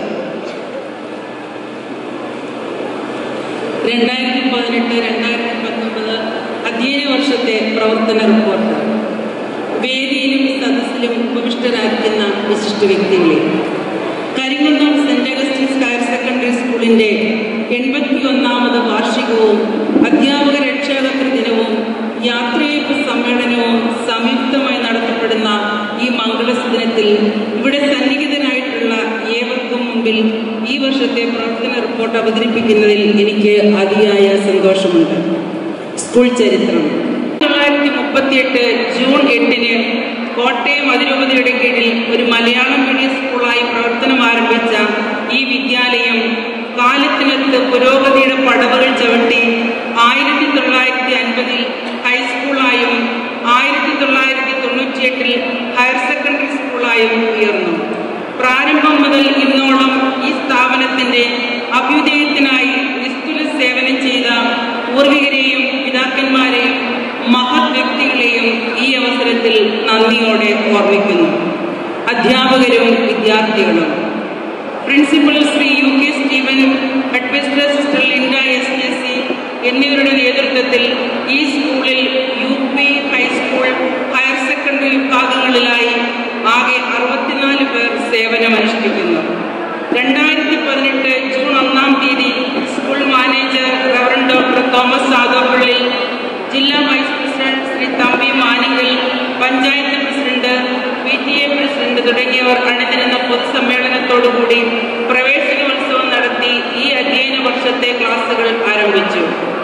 രണ്ടായിരത്തി പതിനെട്ട് രണ്ടായിരത്തി പത്തൊമ്പത് അധ്യയന വർഷത്തെ പ്രവർത്തന റിപ്പോർട്ട് വേദിയിലും സദസ്സിലും ഉപവിഷ്ടരായിരിക്കുന്ന വിശിഷ്ട വ്യക്തികളെ Karimkunnam saint Augustine's higher secondary സ്കൂളിന്റെ എൺപത്തി ഒന്നാമത് വാർഷികവും അധ്യാപക രക്ഷാകർതൃ ദിനവും യാത്രയയപ്പ് സമ്മേളനവും സംയുക്തമായി നടത്തപ്പെടുന്ന ഈ മംഗളദിനത്തിൽ ഇവിടെ സന്നിഹിതനായിട്ടുള്ള ഏവർക്കും മുമ്പിൽ ഈ വർഷത്തെ പ്രവർത്തന റിപ്പോർട്ട് അവതരിപ്പിക്കുന്നതിൽ എനിക്ക് അതിയായ സന്തോഷമുണ്ട് സ്കൂൾ ചരിത്രം തൊള്ളായിരത്തി മുപ്പത്തിയെട്ട് ജൂൺ എട്ടിന് കോട്ടയം അതിരൂപതയുടെ കീഴിൽ ഒരു മലയാളം മീഡിയം സ്കൂളായി പ്രവർത്തനം ആരംഭിച്ച ഈ വിദ്യാലയം കാലത്തിനൊത്ത് പുരോഗതിയുടെ പടവുകൾ ചവിട്ടി ആയിരത്തി തൊള്ളായിരത്തി അൻപതിൽ ഹൈസ്കൂളായും ആയിരത്തി തൊള്ളായിരത്തി തൊണ്ണൂറ്റിയെട്ടിൽ ഹയർ സെക്കൻഡറി സ്കൂളായും ഉയർന്നു പ്രാരംഭം മുതൽ ഇന്നോളം ഈ സ്ഥാപനത്തിന്റെ അഭ്യുദയത്തിനായി നിസ്തുല സേവനം ചെയ്ത പൂർവികരെയും പിതാക്കന്മാരെയും മഹത് വ്യക്തികളെയും ഈ അവസരത്തിൽ നന്ദിയോടെ ഓർമ്മിക്കുന്നു അധ്യാപകരും വിദ്യാർത്ഥികളും principal Shri U K Steven administrator sister Linda S J C എന്നിവരുടെ നേതൃത്വത്തിൽ ഈ സ്കൂളിൽ U P high school higher secondary വിഭാഗങ്ങളിലായി ആകെ അറുപത്തിനാല് പേർ സേവനമനുഷ്ഠിക്കുന്നു രണ്ടായിരത്തി പതിനെട്ട് ജൂൺ ഒന്നാം തീയതി school manager reverend doctor Thomas Sadoppally ജില്ലാ vice president Shri Thampi Manickal panchayat president P T A president തുടങ്ങിയവർ അണിനിരുന്ന പൊതുസമ്മേളനത്തോടുകൂടി പ്രവേശനോത്സവം നടത്തി ഈ അധ്യയന വർഷത്തെ ക്ലാസുകൾ ആരംഭിച്ചു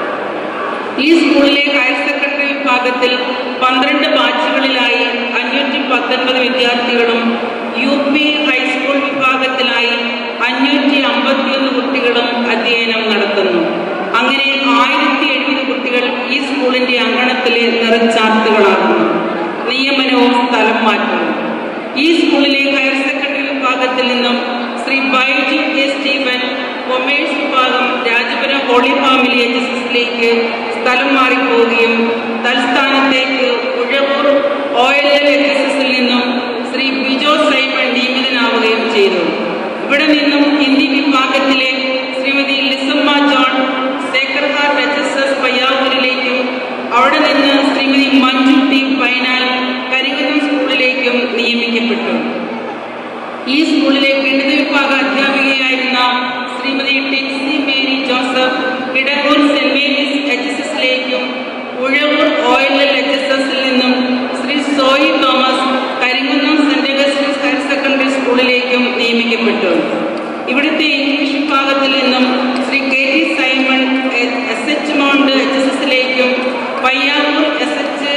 ഈ സ്കൂളിലെ ഹയർ സെക്കൻഡറി വിഭാഗത്തിൽ പന്ത്രണ്ട് ബാച്ചുകളിലായി അഞ്ഞൂറ്റി പത്തൊൻപത് വിദ്യാർത്ഥികളും യു പി ഹൈസ്കൂൾ വിഭാഗത്തിലായി അഞ്ഞൂറ്റി അമ്പത്തിയൊന്ന് കുട്ടികളും അധ്യയനം നടത്തുന്നു അങ്ങനെ ആയിരത്തി എഴുപത് കുട്ടികൾ ഈ സ്കൂളിന്റെ അങ്കണത്തിലെ നിറച്ചാർത്തുകളാകുന്നു നിയമനവും സ്ഥലം മാറ്റവും ഈ സ്കൂളിലെ ഹയർ സെക്കൻഡറി വിഭാഗത്തിൽ നിന്നും Shri Baiju K Stephen commerce വിഭാഗം Rajapuram holy family H S എസിലേക്ക് സ്ഥലം മാറിപ്പോവുകയും തൽസ്ഥാനത്തേക്ക് Uzhavoor O L L H S എസിൽ നിന്നും ശ്രീ ബിജോ സൈമൺ നിയമിതനാവുകയും ചെയ്തു ഇവിടെ നിന്നും ഹിന്ദി വിഭാഗത്തിലെ Shrimati Lissamma John sacred heart H S S പയ്യാവൂരിലേക്കും അവിടെ നിന്ന് ശ്രീമതി മഞ്ജു ടി പൈനാൽ കരികുന്നം സ്കൂളിലേക്കും നിയമിക്കപ്പെട്ടു ഈ സ്കൂളിലെ ഗണിത വിഭാഗ അധ്യാപികയായിരുന്ന Shrimati Texy Mary Joseph Kidangoor saint Mary's H S എസിലേക്കും ഉഴവൂർ ഓയിൽ എച്ച് എസ് എസിൽ നിന്നും Shri Soy Thomas Karimkunnam saint Augustine's higher secondary സ്കൂളിലേക്കും നിയമിക്കപ്പെട്ടു ഇവിടുത്തെ ഇംഗ്ലീഷ് വിഭാഗത്തിൽ നിന്നും Shri K T Simon S H mount H S എസിലേക്കും Payyavoor S H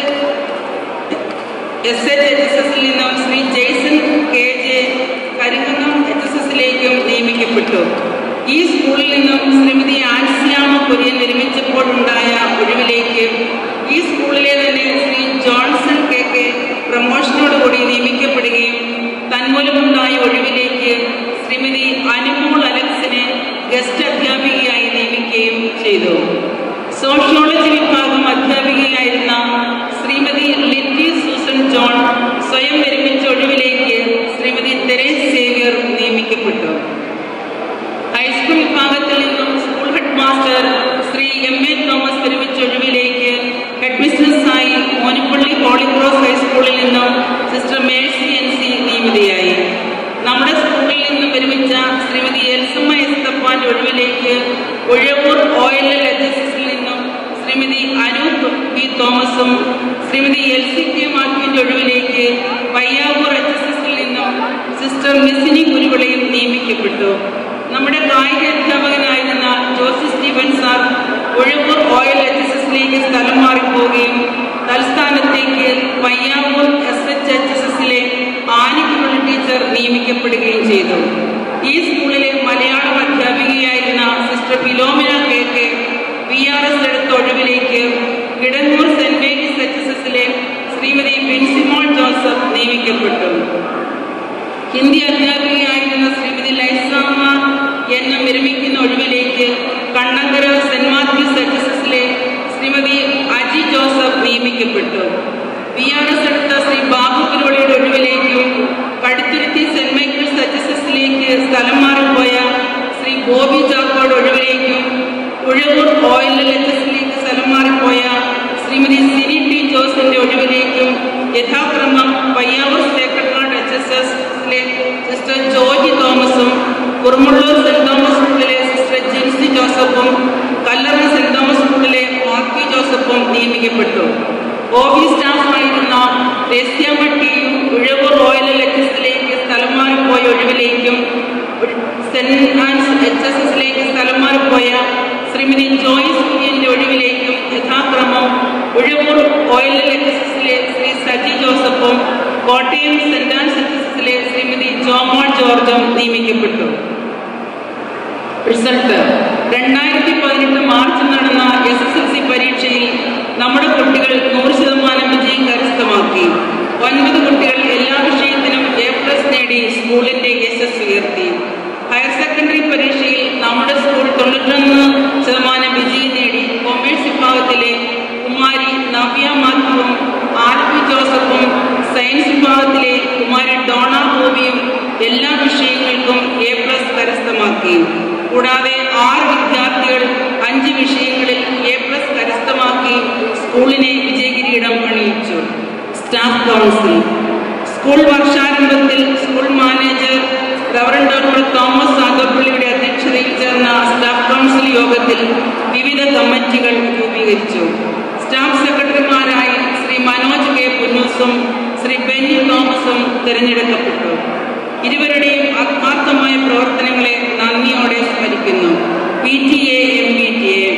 S H H S എസിൽ നിന്നും Shri Jason K J Karimkunnam H S എസിലേക്കും നിയമിക്കപ്പെട്ടു ഈ സ്കൂളിൽ നിന്നും ശ്രീമതി ആൻസിയാമ കുര്യൻ വിരമിച്ചപ്പോഴുണ്ടായ ഒഴിവിലേക്ക് ഈ സ്കൂളിലെ തന്നെ ശ്രീ ജോൺസൺ കെ കെ പ്രമോഷനോടുകൂടി നിയമിക്കപ്പെടുകയും തന്മൂലമുണ്ടായ ഒഴിവിലേക്ക് ശ്രീമതി അനുമോൾ അലക്സിനെ ഗസ്റ്റ് അധ്യാപികയായി നിയമിക്കുകയും ചെയ്തു സോഷ്യോളജി വിഭാഗം അധ്യാപികയായിരുന്ന ശ്രീമതി ലിറ്റി സൂസൻ ജോൺ സ്വയം വിരമിച്ച ഒഴിവിലേക്ക് ശ്രീമതി തെരേസ് സേവ്യർ നിയമിക്കപ്പെട്ടു ഹൈസ്കൂൾ വിഭാഗത്തിൽ നിന്നും school head master Shri M A Thomas വിരമിച്ച ഒഴിവിലേക്ക് ഹെഡ് മിസ്ട്രസ്സായി മോനിപ്പള്ളി ഹോളി ക്രോസ് ഹൈസ്കൂളിൽ നിന്നും സിസ്റ്റർ മേഴ്സി എൻ സി നിയമിതയായി നമ്മുടെ സ്കൂളിൽ നിന്നും വിരമിച്ച ശ്രീമതി എൽസമ്മ എസ് തപ്പാന്റെ ഒഴിവിലേക്ക് Uzhavoor O L L H S എസിൽ നിന്നും ശ്രീമതി അനൂപ് പി തോമസും ശ്രീമതി എൽ സി കെ മാത്യുവിന്റെ ഒഴിവിലേക്ക് പയ്യാവൂർ എച്ച് എസ് എസിൽ നിന്നും സിസ്റ്റർ മിസിനി കുരുവിളയും നിയമിക്കപ്പെട്ടു നമ്മുടെ കായിക അധ്യാപകനായിരുന്ന Josy Steven sir Ozhuvoor O L H S എസിലേക്ക് സ്ഥലം മാറിപ്പോവുകയും തൽസ്ഥാനത്തേക്ക് Payyavoor S H H S എസിലെ ആനിക്കുള്ള ടീച്ചർ നിയമിക്കപ്പെടുകയും ചെയ്തു ഈ സ്കൂളിലെ മലയാളം അധ്യാപികയായിരുന്ന sister Philomina K K P R S എടുത്ത ഒഴിവിലേക്ക് Kidangoor saint Mary's H S എസിലെ ശ്രീമതി ബിൻസിമോൾ ജോസഫ് നിയമിക്കപ്പെട്ടു ഹിന്ദി അധ്യാപികയായിരുന്ന ശ്രീമതി ലൈസാമ എന്ന വിരമിക്കുന്ന ഒഴിവിലേക്ക് Kannankara saint Matthew's H S എസിലെ ശ്രീമതി അജി ജോസഫ് നിയമിച്ചു നിയമിക്കപ്പെട്ടു ബി ആർ എസ് എടുത്ത ശ്രീ ബാബു പുരോളിയുടെ ഒഴിവിലേക്കും Kaduthuruthy saint Michael's H S എസിലേക്ക് സ്ഥലം മാറിപ്പോയ ശ്രീ ബോബി ചാക്കോട് ഒഴിവിലേക്കും ഉഴവൂർ ഓയിൽ എച്ച് എസിലേക്ക് സ്ഥലം മാറിപ്പോയ ശ്രീമതി സിനി ടി ജോസിന്റെ ഒഴിവിലേക്കും യഥാക്രമം പയ്യാവൂർ സേക്രട്ടേഡ് എച്ച് എസ് എസിലെ സിസ്റ്റർ ജോർജ് തോമസും കുറുമുള്ളൂർ സെന്റ് തോമസ് സ്കൂളിലെ സിസ്റ്റർ ജിൻസി ജോസഫും കല്ലറ സെന്റ് തോമസ് സ്കൂളിലെ മാത്യു ജോസഫും നിയമിക്കപ്പെട്ടു ഓഫീസ് സ്റ്റാഫായിരുന്ന രസ്യാമട്ടിയും ഉഴവൂർ റോയൽ എച്ച് എസിലേക്ക് സ്ഥലം മാറിപ്പോയ ഒഴിവിലേക്കും സെന്റ് ആൻസ് എച്ച് എസ് എസിലേക്ക് സ്ഥലം മാറിപ്പോയ ശ്രീമതി ജോയ്സ് കുര്യന്റെ ഒഴിവിലേക്കും യഥാക്രമം ഉഴവൂർ ഓയിൽ എച്ച് എസ് എസിലെ ശ്രീ സജി ജോസഫും Kottayam saint Ann's H S എസിലെ ശ്രീമതി ജോമോൾ ജോർജും നിയമിക്കപ്പെട്ടു റിസൾട്ട് രണ്ടായിരത്തി പതിനെട്ട് മാർച്ച് നടന്ന എസ് എസ് എൽ സി പരീക്ഷയിൽ നമ്മുടെ കുട്ടികൾ നൂറ് ശതമാനം വിജയം കരസ്ഥമാക്കി ഒൻപത് കുട്ടികൾ എല്ലാ വിഷയത്തിനും എ പ്ലസ് നേടി സ്കൂളിന്റെ യശസ് ഉയർത്തി ഹയർ സെക്കൻഡറി പരീക്ഷയിൽ നമ്മുടെ സ്കൂൾ തൊണ്ണൂറ്റൊന്ന് ശതമാനം വിജയം നേടി കൊമേഴ്സ് വിഭാഗത്തിലെ കുമാരി നവ്യ മാത്യുവും ആൽഫി ജോസഫും സയൻസ് വിഭാഗത്തിലെ കുമാരി ഡോണ ബോബിയും എല്ലാ വിഷയങ്ങൾക്കും എ പ്ലസ് കരസ്ഥമാക്കി കൂടാതെ ആറ് വിദ്യാർത്ഥികൾ അഞ്ച് വിഷയങ്ങളിൽ എ പ്ലസ് കരസ്ഥമാക്കി സ്കൂളിനെ വിജയകിരീടം അണിയിച്ചു സ്റ്റാഫ് കൗൺസിൽ സ്കൂൾ വർഷാരംഭത്തിൽ school manager reverend doctor Thomas ആദോപ്പള്ളിയുടെ അധ്യക്ഷതയിൽ ചേർന്ന സ്റ്റാഫ് കൗൺസിൽ യോഗത്തിൽ വിവിധ കമ്മിറ്റികൾ രൂപീകരിച്ചു സ്റ്റാഫ് സെക്രട്ടറിമാരായി ശ്രീ മനോജ് കെ പുന്നൂസും ശ്രീ ബെന്നി തോമസും തിരഞ്ഞെടുക്കപ്പെട്ടു ഇരുവരുടെയും ആത്മാർത്ഥമായ പ്രവർത്തനങ്ങളെ നന്ദിയോടെ സ്മരിക്കുന്നു P T A M P T A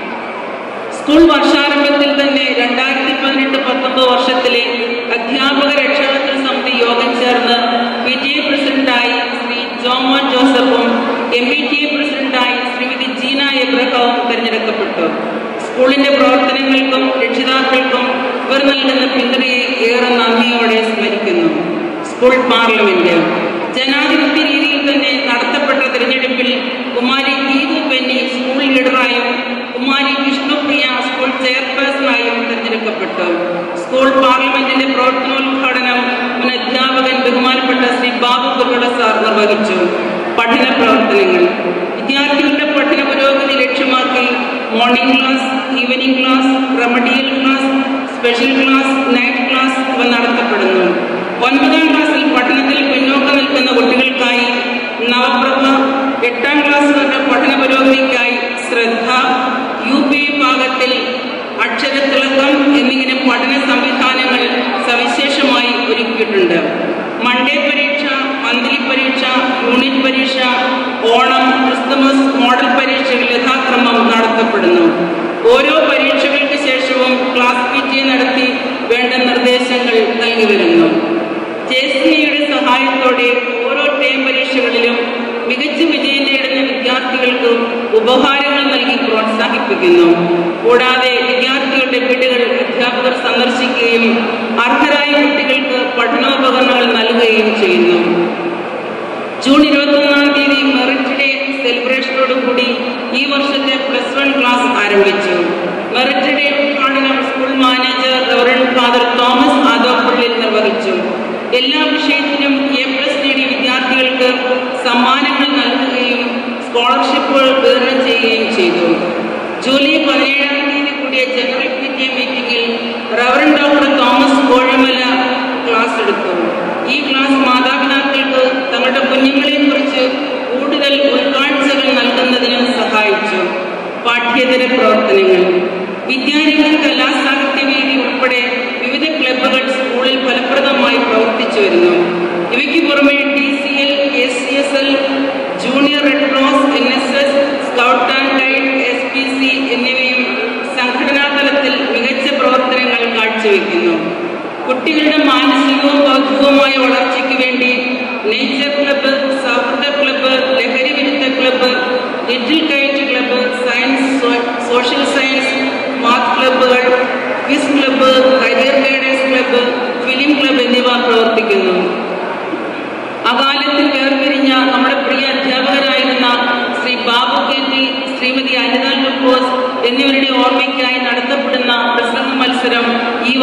school വർഷാരംഭത്തിൽ തന്നെ രണ്ടായിരത്തി പതിനെട്ട് പത്തൊമ്പത് വർഷത്തിലെ അധ്യാപക രക്ഷാകർതൃ സമിതി യോഗം ചേർന്ന് പി ടി എ പ്രസിഡന്റായി ശ്രീ ജോമോൻ ജോസഫും എം പി ടി എ പ്രസിഡന്റായി ശ്രീമതി ജീന എബ്രഹാവും തെരഞ്ഞെടുക്കപ്പെട്ടു സ്കൂളിന്റെ പ്രവർത്തനങ്ങൾക്കും രക്ഷിതാക്കൾക്കും ഇവർ നൽകുന്ന പിന്തുണയെ ഏറെ നന്ദിയോടെ സ്മരിക്കുന്നു സ്കൂൾ പാർലമെന്റ് ജനാധിപത്യ രീതിയിൽ തന്നെ നടത്തപ്പെട്ട തിരഞ്ഞെടുപ്പിൽ കുമാരി ഗീതു പെന്നി സ്കൂൾ ലീഡറായും കുമാരി വിഷ്ണുപ്രിയ സ്കൂൾ ചെയർപേഴ്സണായും തിരഞ്ഞെടുക്കപ്പെട്ടു സ്കൂൾ പാർലമെന്റിന്റെ പ്രവർത്തനോദ്ഘാടനം മുൻ അധ്യാപകൻ ബഹുമാനപ്പെട്ട ശ്രീ ബാബു കുരുള സാർ നിർവഹിച്ചു പഠന പ്രവർത്തനങ്ങൾ വിദ്യാർത്ഥികളുടെ പഠന പുരോഗതി ലക്ഷ്യമാക്കി morning class evening class remedial class special class night class ഇവ നടത്തപ്പെടുന്നു ഒൻപതാം ക്ലാസ്സിൽ പഠനത്തിൽ പിന്നോക്കം നിൽക്കുന്ന കുട്ടികൾക്കായി നവപ്രഭ എട്ടാം ക്ലാസ്സുകാരുടെ പഠന പുരോഗതിക്കായി ശ്രദ്ധ യു പി വിഭാഗത്തിൽ അക്ഷരത്തിളക്കം എന്നിങ്ങനെ പഠന സംവിധാനങ്ങൾ സവിശേഷമായി ഒരുക്കിയിട്ടുണ്ട് മൺഡേ പരീക്ഷ മന്ത്ലി പരീക്ഷ യൂണിറ്റ് പരീക്ഷ ഓണം ക്രിസ്തുമസ് മോഡൽ പരീക്ഷകൾ യഥാക്രമം നടത്തപ്പെടുന്നു ഓരോ പരീക്ഷകൾക്ക് ശേഷവും ക്ലാസ് പി ടി നടത്തി വേണ്ട നിർദ്ദേശങ്ങൾ നൽകി വരുന്നു ജെ സി ഐയുടെ സഹായത്തോടെ ഓരോ ടേം പരീക്ഷകളിലും മികച്ച വിജയം നേടുന്ന വിദ്യാർത്ഥികൾക്ക് ഉപഹാരങ്ങൾ നൽകി പ്രോത്സാഹിപ്പിക്കുന്നു കൂടാതെ വിദ്യാർത്ഥികളുടെ വീടുകൾ അധ്യാപകർ സന്ദർശിക്കുകയും അർഹരായ കുട്ടികൾക്ക് പഠനോപകരണങ്ങൾ നൽകുകയും ചെയ്യുന്നു ജൂൺ ഇരുപത്തൊന്നാം തീയതി മെറിറ്റ് ഡേ സെലിബ്രേഷനോടുകൂടി ഈ വർഷത്തെ പ്ലസ് വൺ ക്ലാസ് ആരംഭിച്ചു മെറിറ്റ് ഡേ ഉദ്ഘാടനം school manager reverend father Thomas ആദോപ്പള്ളിൽ നിർവഹിച്ചു എല്ലാ വിഷയത്തിനും എ പ്ലസ് നേടിയ വിദ്യാർത്ഥികൾക്ക് സമ്മാനങ്ങൾ നൽകുകയും സ്കോളർഷിപ്പുകൾ വിതരണം ചെയ്യുകയും ചെയ്തു ജൂലൈ പതിനേഴാം തീയതി കൂടിയ ജനറൽ പി ടി എ മീറ്റിംഗിൽ reverend doctor Thomas Kozhimala class എടുത്തു ഈ ക്ലാസ് മാതാപിതാക്കൾക്ക് തങ്ങളുടെ കുഞ്ഞുങ്ങളെ കുറിച്ച് കൂടുതൽ ഉൾക്കാഴ്ചകൾ നൽകുന്നതിന് സഹായിച്ചു പാഠ്യേതര പ്രവർത്തനങ്ങൾ വിദ്യാലയങ്ങൾ കലാസാഹിത്യവേദി ഉൾപ്പെടെ വിവിധ ക്ലബ്ബുകൾ സ്കൂളിൽ ഫലപ്രദമായി പ്രവർത്തിച്ചു വരുന്നു ഇവയ്ക്ക് പുറമെ D C L S C S L junior red cross N S S scout and guide S P C എന്നിവയും സംഘടനാ തലത്തിൽ മികച്ച പ്രവർത്തനങ്ങൾ കാഴ്ചവെക്കുന്നു കുട്ടികളുടെ മാനസികവും ബൗദ്ധികവുമായ വളർച്ചയ്ക്ക് വേണ്ടി നേച്ചർ ക്ലബ്ബ് സൗഹൃദ ക്ലബ്ബ് ലഹരി വിരുദ്ധ club little kite club science social science math ക്ലബ്ബുകൾ quiz club career guidance club film club എന്നിവ പ്രവർത്തിക്കുന്നു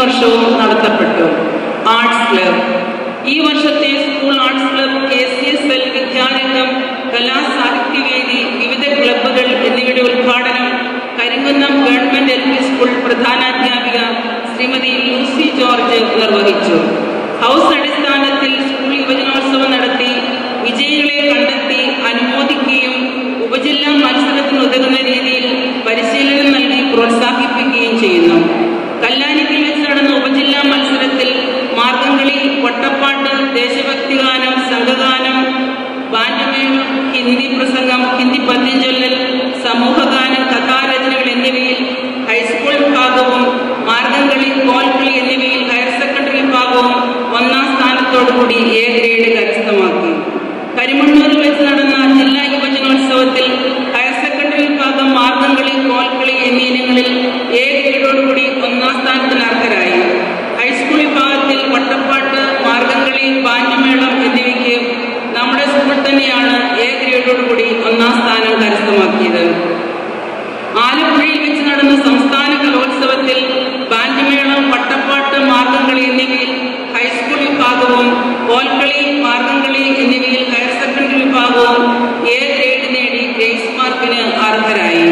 വർഷവും നടത്തപ്പെട്ടു ആർട്സ് ക്ലബ് ഈ വർഷത്തെ school arts club K C S L വിദ്യാരംഗം കലാ സാഹിത്യവേദി വിവിധ ക്ലബ്ബുകൾ എന്നിവയുടെ ഉദ്ഘാടനം Karimkunnam government L P school പ്രധാനാധ്യാപിക ശ്രീമതി ലൂസി ജോർജ് നിർവഹിച്ചു ഹൗസ് അടിസ്ഥാനത്തിൽ സ്കൂൾ യുവജനോത്സവം നടത്തി വിജയികളെ കണ്ടെത്തി അനുമോദിക്കുകയും ഉപജില്ലാ മത്സരത്തിന് ഉതകുന്ന രീതിയിൽ പരിശീലനം നൽകി പ്രോത്സാഹിപ്പിക്കുകയും ചെയ്യുന്നു കല്ലാനിക്കൽ വെച്ച് നടന്ന ഉപജില്ലാ മത്സരത്തിൽ മാർഗംകളി കൊട്ടപ്പാട്ട് ദേശഭക്തി ഗാനം സംഘഗാനം ബാൻഡമേളം ഹിന്ദി പ്രസംഗം ഹിന്ദി പദ്യം ചൊല്ലൽ സമൂഹഗാനം കഥാരചനകൾ എന്നിവയിൽ ഹൈസ്കൂൾ വിഭാഗവും മാർഗംകളി കോൽക്കളി എന്നിവയിൽ ഹയർ സെക്കൻഡറി വിഭാഗവും ഒന്നാം സ്ഥാനത്തോടുകൂടി എ ഗ്രേഡ് കരസ്ഥമാക്കി കരിമണ്ണൂരിൽ വെച്ച് നടന്ന ജില്ലാ യുവജനോത്സവത്തിൽ ഹയർ സെക്കൻഡറി വിഭാഗം മാർഗംകളി കോൽക്കളി എന്നീ ഇനങ്ങളിൽ എ ഗ്രേഡോടുകൂടി ഒന്നാം സ്ഥാനത്തിന് അർഹരായി ഹൈസ്കൂൾ വിഭാഗത്തിൽ വട്ടപ്പാട്ട് മാർഗംകളി പാഞ്ഞമേളം എന്നിവയ്ക്ക് നമ്മുടെ സ്കൂൾ തന്നെയാണ് എ ഗ്രേഡോടുകൂടി ഒന്നാം സ്ഥാനം കരസ്ഥമാക്കിയത് ആലപ്പുഴയിൽ വെച്ച് നടന്ന സംസ്ഥാന കലോത്സവത്തിൽ ബാൻഡ്മേളം വട്ടപ്പാട്ട് മാർഗംകളി എന്നിവയിൽ ഹൈസ്കൂൾ വിഭാഗവും കോൽക്കളി മാർഗംകളി എന്നിവയിൽ ഹയർ സെക്കൻഡറി വിഭാഗവും എ ഗ്രേഡ് നേടി ഗ്രേസ് മാർക്കിന് അർഹരായി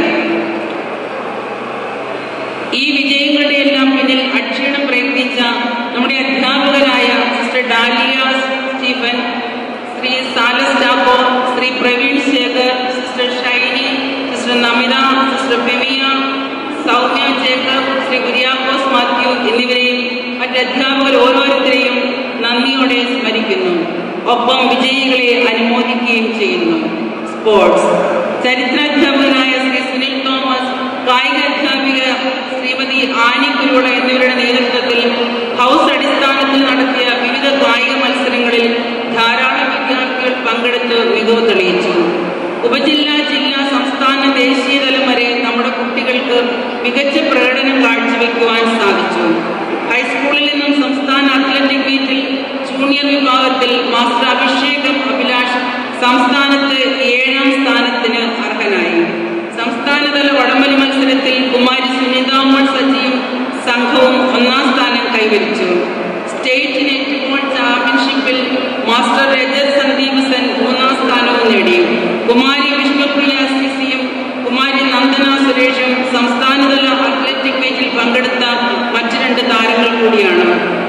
ഈ വിജയങ്ങളുടെ എല്ലാം പിന്നിൽ അക്ഷീണം പ്രയത്നിച്ച നമ്മുടെ അധ്യാപകരായ സിസ്റ്റർ ഡാലിയ സ്റ്റീഫൻ ശ്രീ സാലസ് ഡാപ്പോ Shri Praveen Shekhar sister Shiny sister Namitha sister Bemiya Soumya Jacob Shri Kuriakose Matthew എന്നിവരെയും മറ്റ് അധ്യാപകർ ഓരോരുത്തരെയും നന്ദിയോടെ സ്മരിക്കുന്നു ഒപ്പം വിജയികളെ അനുമോദിക്കുകയും ചെയ്യുന്നു സ്പോർട്സ് ചരിത്രാധ്യാപകനായ ശ്രീ സുനിൽ തോമസ് കായിക അധ്യാപിക ശ്രീമതി ആനി കുരുള എന്നിവരുടെ നേതൃത്വത്തിൽ ഹൗസ് അടിസ്ഥാനത്തിൽ നടത്തിയ വിവിധ കായിക മത്സരങ്ങളിൽ ധാരാളം വിദ്യാർത്ഥികൾ പങ്കെടുത്ത് മികവ് തെളിയിച്ചു ഉപജില്ലാ ജില്ലാ സംസ്ഥാന ദേശീയ തലം വരെ നമ്മുടെ കുട്ടികൾക്ക് മികച്ച പ്രകടനം കാഴ്ചവെക്കുവാൻ സാധിച്ചു ഹൈസ്കൂളിൽ നിന്നും സംസ്ഥാന അത്ലറ്റിക് മീറ്റിൽ ജൂനിയർ വിഭാഗത്തിൽ മാസ്റ്റർ അഭിഷേകം അഭിലാഷ് സംസ്ഥാനത്ത് ഏഴാം സ്ഥാനത്തിന് അർഹനായി സംസ്ഥാനതല വടംവലി മത്സരത്തിൽ കുമാരി സുനിതാമോൾ സജിയും സംഘവും ഒന്നാം സ്ഥാനം കൈവരിച്ചു സ്റ്റേറ്റ് നെറ്റ്ബോൾ ചാമ്പ്യൻഷിപ്പിൽ മാസ്റ്റർ രജത് സന്ദീപ് സെൻ മൂന്നാം സ്ഥാനവും നേടി കുമാരി വിഷ്ണുപ്രിയ സിസിയും കുമാരി നന്ദന സുരേഷും സംസ്ഥാനതല അത്ലറ്റിക് മീറ്റിൽ പങ്കെടുത്ത മറ്റു രണ്ട് താരങ്ങൾ കൂടിയാണ്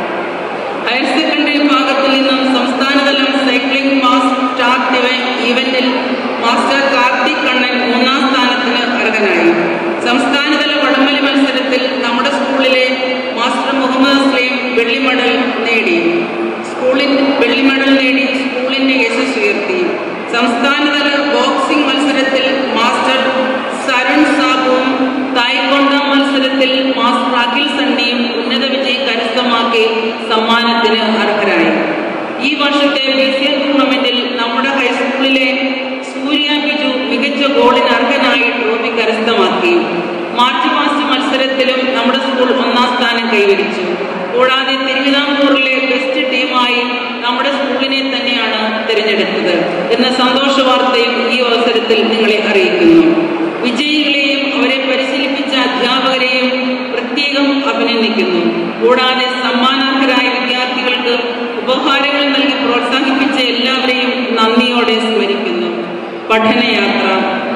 ഹയർ സെക്കൻഡറി വിഭാഗത്തിൽ നിന്നും സംസ്ഥാനതലം സൈക്ലിംഗ് മാസ് സ്റ്റാർട്ട് ഇവന്റിൽ മാസ്റ്റർ കാർത്തിക് കണ്ണൻ മൂന്നാം സ്ഥാനത്തിന് അർഹനായി സംസ്ഥാനതല വടംവലി മത്സരത്തിൽ നമ്മുടെ സ്കൂളിലെ മാസ്റ്റർ മുഹമ്മദ് അസ്ലീം വെള്ളി മെഡൽ നേടി സ്കൂളിന്റെ വെള്ളി മെഡൽ നേടി സ്കൂളിന്റെ യശസ് ഉയർത്തി സംസ്ഥാനതല ബോക്സിംഗ് മത്സരത്തിൽ മാസ്റ്റർ സരുൺ സാബുവും തായ്ക്കൊണ്ട മത്സരത്തിൽ മാസ്റ്റർ അഖിൽ സണ്ണിയും ഉന്നത വിജയം കരസ്ഥമാക്കി സമ്മാനത്തിന് അർഹരായി ഈ വർഷത്തെ ബി സി എൽ ടൂർണമെന്റിൽ നമ്മുടെ ഹൈസ്കൂളിലെ സൂര്യ ബിജു മികച്ച ഗോളിന് അർഹനായി ട്രോഫി കരസ്ഥമാക്കി മാർച്ച് മാസ മത്സരത്തിലും നമ്മുടെ സ്കൂൾ ഒന്നാം സ്ഥാനം കൈവരിച്ചു കൂടാതെ തിരുവിതാംകൂറിലെ ബെസ്റ്റ് ടീമായി നമ്മുടെ സ്കൂളിനെ തന്നെയാണ് തിരഞ്ഞെടുത്തത് എന്ന സന്തോഷ വാർത്തയും ഈ അവസരത്തിൽ നിങ്ങളെ അറിയിക്കുന്നു വിജയികളെയും അവരെ പരിശീലിപ്പിച്ച അധ്യാപകരെയും പ്രത്യേകം അഭിനന്ദിക്കുന്നു കൂടാതെ സമ്മാനാർഹരായ വിദ്യാർത്ഥികൾക്ക് ഉപഹാരങ്ങൾ നൽകി പ്രോത്സാഹിപ്പിച്ച എല്ലാവരെയും നന്ദിയോടെ സ്മരിക്കുന്നു പഠനയാത്ര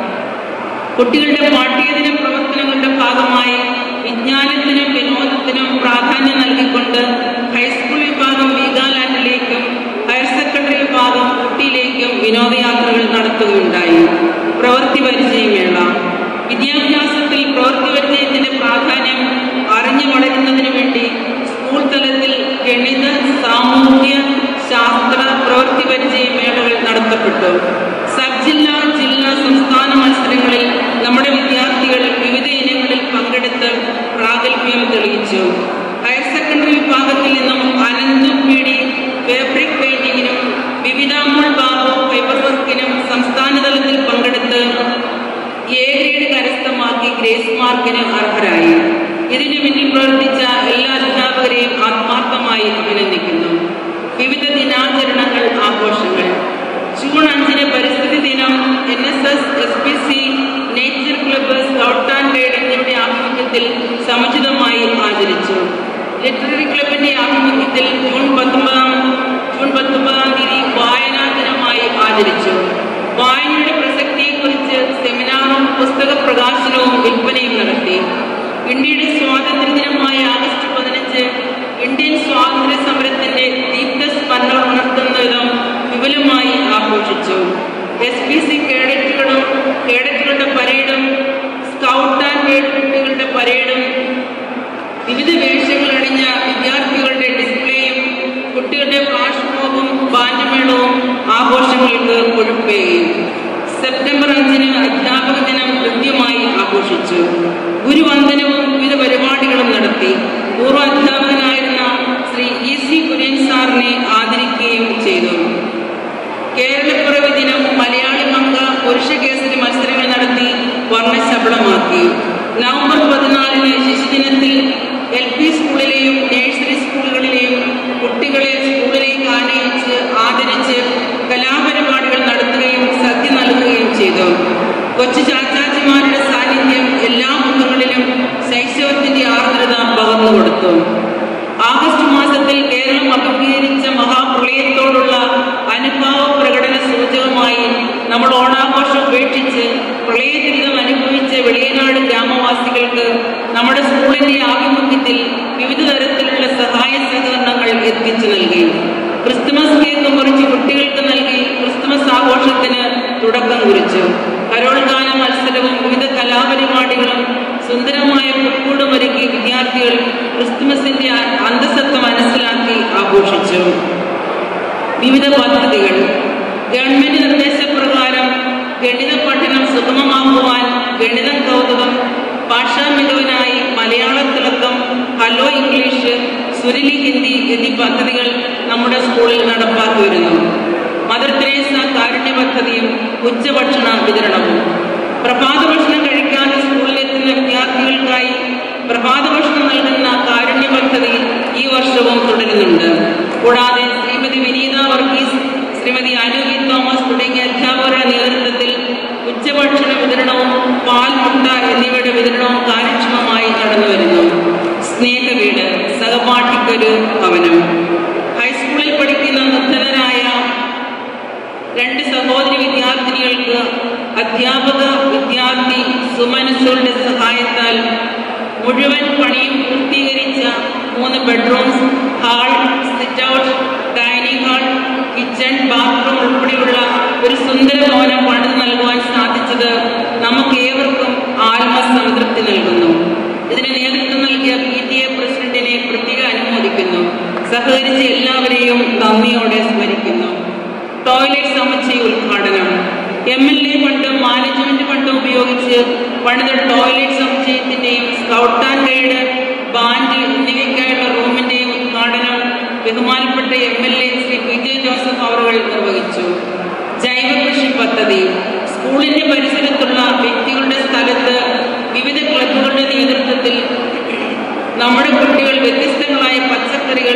കുട്ടികളുടെ പാഠ്യേതര പ്രവർത്തനങ്ങളുടെ ഭാഗമായി വിജ്ഞാനത്തിനും വിനോദത്തിനും പ്രാധാന്യം നൽകിക്കൊണ്ട് ഹൈസ്കൂൾ വിഭാഗം വീഗാലാൻഡിലേക്കും ഹയർ സെക്കൻഡറി വിഭാഗം ഊട്ടിയിലേക്കും വിനോദയാത്രകൾ നടത്തുകയുണ്ടായി പ്രവൃത്തി പരിചയമേള വിദ്യാഭ്യാസത്തിൽ പ്രവൃത്തി പരിചയത്തിന്റെ പ്രാധാന്യം അറിഞ്ഞു വളരുന്നതിന് വേണ്ടി സ്കൂൾ തലത്തിൽ ഗണിത സാമൂഹ്യ ശാസ്ത്ര പ്രവൃത്തി പരിചയമേളകൾ നടത്തപ്പെട്ടു സബ് ജില്ലാ ജില്ലാ സംസ്ഥാന മത്സരങ്ങളിൽ നമ്മുടെ വിദ്യാർത്ഥികൾ വിവിധ ഇനങ്ങളിൽ പങ്കെടുത്ത് പ്രാഗൽഭ്യം തെളിയിച്ചു ഹയർ സെക്കൻഡറി വിഭാഗത്തിൽ നിന്നും അനന്തു പീടി ഫാബ്രിക് പെയിന്റിങ്ങിനും വിവിധാമോൾ ബാബു പേപ്പർ വർക്കിനും സംസ്ഥാന തലത്തിൽ പങ്കെടുത്ത് എ ഗ്രേഡ് കരസ്ഥമാക്കി ഗ്രേസ് മാർക്കിന് അർഹരായി ഇതിനു പിന്നിൽ പ്രവർത്തിച്ച എല്ലാ അധ്യാപകരെയും ആത്മാർത്ഥമായി അഭിനന്ദിക്കുന്നു വിവിധ ദിനാചരണങ്ങൾ ആഘോഷങ്ങൾ ജൂൺ അഞ്ചിന് പരിസ്ഥിതി ദിനം N S S S P C nature club scout and guide എന്നിവയുടെ ആഭിമുഖ്യത്തിൽ സമുചിതമായി ആചരിച്ചു ലിറ്റററി ക്ലബിന്റെ ആഭിമുഖ്യത്തിൽ ജൂൺ പത്തൊമ്പതാം ജൂൺ പത്തൊമ്പതാം തീയതി വായനാ ദിനമായി ആചരിച്ചു വായനയുടെ പ്രസക്തിയെക്കുറിച്ച് സെമിനാറും പുസ്തക പ്രകാശനവും വിൽപ്പനയും നടത്തി ഇന്ത്യയുടെ സ്വാതന്ത്ര്യ ദിനമായ ആഗസ്റ്റ് പതിനഞ്ച് ഇന്ത്യൻ സ്വാതന്ത്ര്യ സമരത്തിന്റെ ദീപ്തസ്മരണ ഉണർത്തുന്ന വിധം വിപുലമായി ആഘോഷിച്ചു എസ് പി സി കേഡറ്റുകളും കേഡറ്റുകളുടെ പരേഡും സ്കൗട്ട് ആൻഡ് ഗൈഡ് കുട്ടികളുടെ പരേഡും വിവിധ വേഷങ്ങൾ അണിഞ്ഞ വിദ്യാർത്ഥികളുടെ ഡിസ്പ്ലേയും കുട്ടികളുടെ ഫ്ലാഷ് മോബും ബാൻഡ്മേളവും ആഘോഷങ്ങൾക്ക് കൊഴുപ്പേകി സെപ്റ്റംബർ അഞ്ചിന് അധ്യാപക ദിനം കൃത്യമായി ആഘോഷിച്ചു ഗുരുവന്ദനവും വിവിധ പരിപാടികളും നടത്തി പൂർവ്വ അധ്യാപകനായിരുന്ന ശ്രീ ഇ സി കുര്യൻ സാറിനെ ആദരിക്കുകയും ചെയ്തു കേരളപ്പിറവി ദിനം മലയാളി മംഗ പുരുഷ കേസരി മത്സരങ്ങൾ നടത്തി വർണ്ണശബളമാക്കി നവംബർ പതിനാലിന് ശിശുദിനത്തിൽ എൽ പി സ്കൂളിലെയും നഴ്സറി സ്കൂളുകളിലെയും കുട്ടികളെ സ്കൂളിലേക്ക് ആനയിച്ച് ആദരിച്ച് കലാപരിപാടികൾ നടത്തുകയും സദ്യ നൽകുകയും ചെയ്തു കൊച്ചു ചാച്ചാച്ചിമാരുടെ സാന്നിധ്യം എല്ലാ മുഖങ്ങളിലും ശൈശവത്തിന്റെ ആർദ്രത പകർന്നു കൊടുത്തു ആഗസ്റ്റ് മാസത്തിൽ കേരളം അഭിമുഖീകരിച്ച മഹാപ്രളയത്തോടുള്ള അനുഭാവ പ്രകടന സൂചകമായി നമ്മൾ ഓണാഘോഷം ഉപേക്ഷിച്ച് പ്രളയ ദുരിതം അനുഭവിച്ച വെളിയനാട് ഗ്രാമവാസികൾക്ക് നമ്മുടെ സ്കൂളിന്റെ ആഭിമുഖ്യത്തിൽ വിവിധ തരത്തിലുള്ള സഹായ സഹകരണങ്ങൾ എത്തിച്ചു നൽകി ക്രിസ്തുമസ് കേക്ക് മുറിച്ച് കുട്ടികൾക്ക് നൽകി ക്രിസ്തുമസ് ആഘോഷത്തിന് തുടക്കം കുറിച്ചു കരോൾ ഗാന മത്സരവും വിവിധ കലാപരിപാടികളും സുന്ദരമായ പുൽക്കൂടും ഒരുക്കി വിദ്യാർത്ഥികൾ ക്രിസ്തുമസിന്റെ അന്തസത്ത മനസ്സിലാക്കി ആഘോഷിച്ചു വിവിധ പദ്ധതികൾ ഗവൺമെന്റ് നിർദ്ദേശപ്രകാരം ഗണിത പഠനം സുഗമമാക്കുവാൻ ഗണിത കൗതുകം ഭാഷാ മികവിനായി മലയാള തിളക്കം ഹലോ ഇംഗ്ലീഷ് സുരലി ഹിന്ദി എന്നീ പദ്ധതികൾ നമ്മുടെ സ്കൂളിൽ നടപ്പാക്കി വരുന്നു മദർ തെരേസ കാരുണ്യ പദ്ധതിയും ഉച്ചഭക്ഷണ വിതരണവും പ്രഭാത ഭക്ഷണം കഴിക്കാതെ സ്കൂളിലെത്തുന്ന വിദ്യാർത്ഥികൾക്കായി പ്രഭാത ഭക്ഷണം നൽകുന്ന കാരുണ്യ പദ്ധതി ഈ വർഷവും തുടരുന്നുണ്ട് കൂടാതെ ശ്രീമതി വിനീത വർഗീസ് ശ്രീമതി അനു വി തോമസ് തുടങ്ങിയ അധ്യാപകരുടെ നേതൃത്വത്തിൽ ഉച്ചഭക്ഷണ വിതരണവും പാൽ മുട്ട എന്നിവയുടെ വിതരണവും കാര്യക്ഷമമായി നടന്നു വരുന്നു സ്നേഹവീട് സഹപാഠിക്കൊരു ഭവനം ഹൈസ്കൂളിൽ പഠിക്കുന്ന നിർധനരായ രണ്ട് സഹോദരി വിദ്യാർത്ഥിനികൾക്ക് അധ്യാപക വിദ്യാർത്ഥി സുമനസ്സുകളുടെ സഹായത്താൽ മുഴുവൻ പണിയും പൂർത്തീകരിച്ച മൂന്ന് ബെഡ്റൂംസ് hall sit out dining hall kitchen bathroom ഉൾപ്പെടെയുള്ള ഒരു സുന്ദര ഭവനം പണിത് നൽകുവാൻ സാധിച്ചത് നമുക്ക് ഏവർക്കും ആത്മസംതൃപ്തി നൽകുന്നു ഇതിന് നേതൃത്വം നൽകിയ പി ടി എ പ്രസിഡന്റിനെ പ്രത്യേക അനുമോദിക്കുന്നു സഹകരിച്ച എല്ലാവരെയും നന്ദിയോടെ സ്മരിക്കുന്നു ടോയ്ലറ്റ് സമുച്ചയ ഉദ്ഘാടനം എം എൽ എ ഫണ്ടും മാനേജ്മെന്റ് ഫണ്ടും ഉപയോഗിച്ച് പണിത ടോയ്ലറ്റ് സമുച്ചയത്തിന്റെയും സ്കൗട്ട് ആൻഡ് ഗൈഡ് ബാൻഡ് എന്നിവയ്ക്കായുള്ള റൂമിന്റെയും ഉദ്ഘാടനം ബഹുമാനപ്പെട്ട M L A Shri P J Joseph അവറുകൾ നിർവഹിച്ചു ജൈവ കൃഷി പദ്ധതി സ്കൂളിന്റെ പരിസരത്തുള്ള വ്യക്തികളുടെ സ്ഥലത്ത് വിവിധ ക്ലബുകളുടെ നേതൃത്വത്തിൽ നമ്മുടെ കുട്ടികൾ വ്യത്യസ്തങ്ങളായ പച്ചക്കറികൾ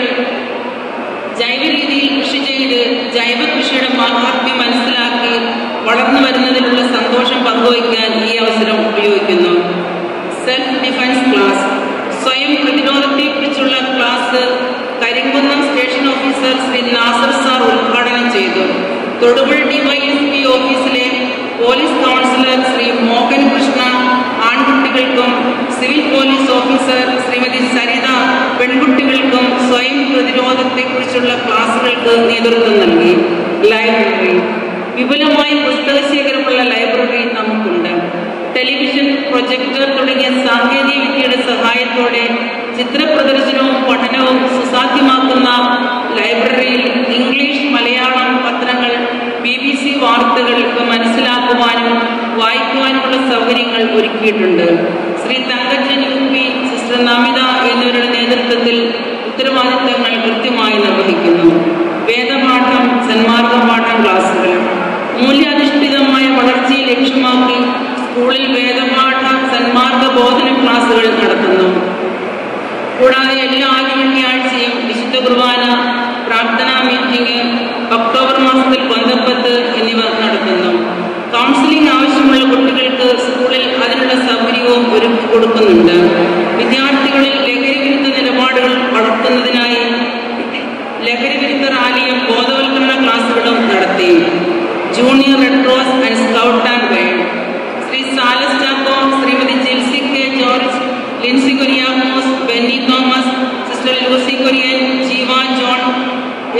ജൈവ രീതിയിൽ കൃഷി ചെയ്ത് ജൈവ കൃഷിയുടെ മാഹാത്മ്യം മനസ്സിലാക്കി വളർന്നു വരുന്നതിലുള്ള സന്തോഷം പങ്കുവയ്ക്കാൻ ഈ അവസരം ഉപയോഗിക്കുന്നു സെൽഫ് ഡിഫൻസ് ക്ലാസ് സ്വയം പ്രതിരോധത്തെക്കുറിച്ചുള്ള class Karimkunnam station officer Shri Nasar sir ഉദ്ഘാടനം ചെയ്തു തൊടുപുഴ ഡിവൈഎസ്പി ഓഫീസിലെ പോലീസ് കൗൺസിലർ ശ്രീ മോഹൻ കൃഷ്ണ ആൺകുട്ടികൾക്കും civil police officer Shrimati Saritha പെൺകുട്ടികൾക്കും സ്വയം പ്രതിരോധത്തെക്കുറിച്ചുള്ള ക്ലാസുകൾക്ക് നേതൃത്വം നൽകി ലൈബ്രറി വിപുലമായ പുസ്തക ശേഖരമുള്ള ലൈബ്രറി നമുക്കുണ്ട് ടെലിവിഷൻ പ്രൊജക്ടർ തുടങ്ങിയ സാങ്കേതിക വിദ്യയുടെ സഹായത്തോടെ ചിത്രപ്രദർശനവും പഠനവും സുസാധ്യമാക്കുന്ന ലൈബ്രറിയിൽ ഇംഗ്ലീഷ് മലയാളം പത്രങ്ങൾ ബി ബി സി വാർത്തകൾ ഇവ മനസ്സിലാക്കുവാനും വായിക്കുവാനുമുള്ള സൗകര്യങ്ങൾ ഒരുക്കിയിട്ടുണ്ട് Shri Thankachan U P sister Namitha എന്നിവരുടെ നേതൃത്വത്തിൽ ഉത്തരവാദിത്തങ്ങൾ കൃത്യമായി നിർവഹിക്കുന്നു വേദപാഠം സന്മാർഗ പാഠം ക്ലാസുകൾ മൂല്യാധിഷ്ഠിതമായ വളർച്ചയെ ലക്ഷ്യമാക്കി സ്കൂളിൽ വേദപാഠ സന്മാർഗ ബോധന ക്ലാസുകൾ നടത്തുന്നു കൂടാതെ എല്ലാ ആഴ്ച വെള്ളിയാഴ്ചയും വിശുദ്ധ കുർബാന പ്രാർത്ഥനാ മീറ്റിംഗ് ഒക്ടോബർ മാസത്തിൽ കൊന്തപ്പത്ത് എന്നിവ നടത്തുന്നു കൗൺസിലിംഗ് ആവശ്യമുള്ള കുട്ടികൾക്ക് സ്കൂളിൽ അതിനുള്ള സൗകര്യവും ഒരുക്കി കൊടുക്കുന്നുണ്ട് വിദ്യാർത്ഥികളിൽ ലഹരി വിരുദ്ധ നിലപാടുകൾ വളർന്നു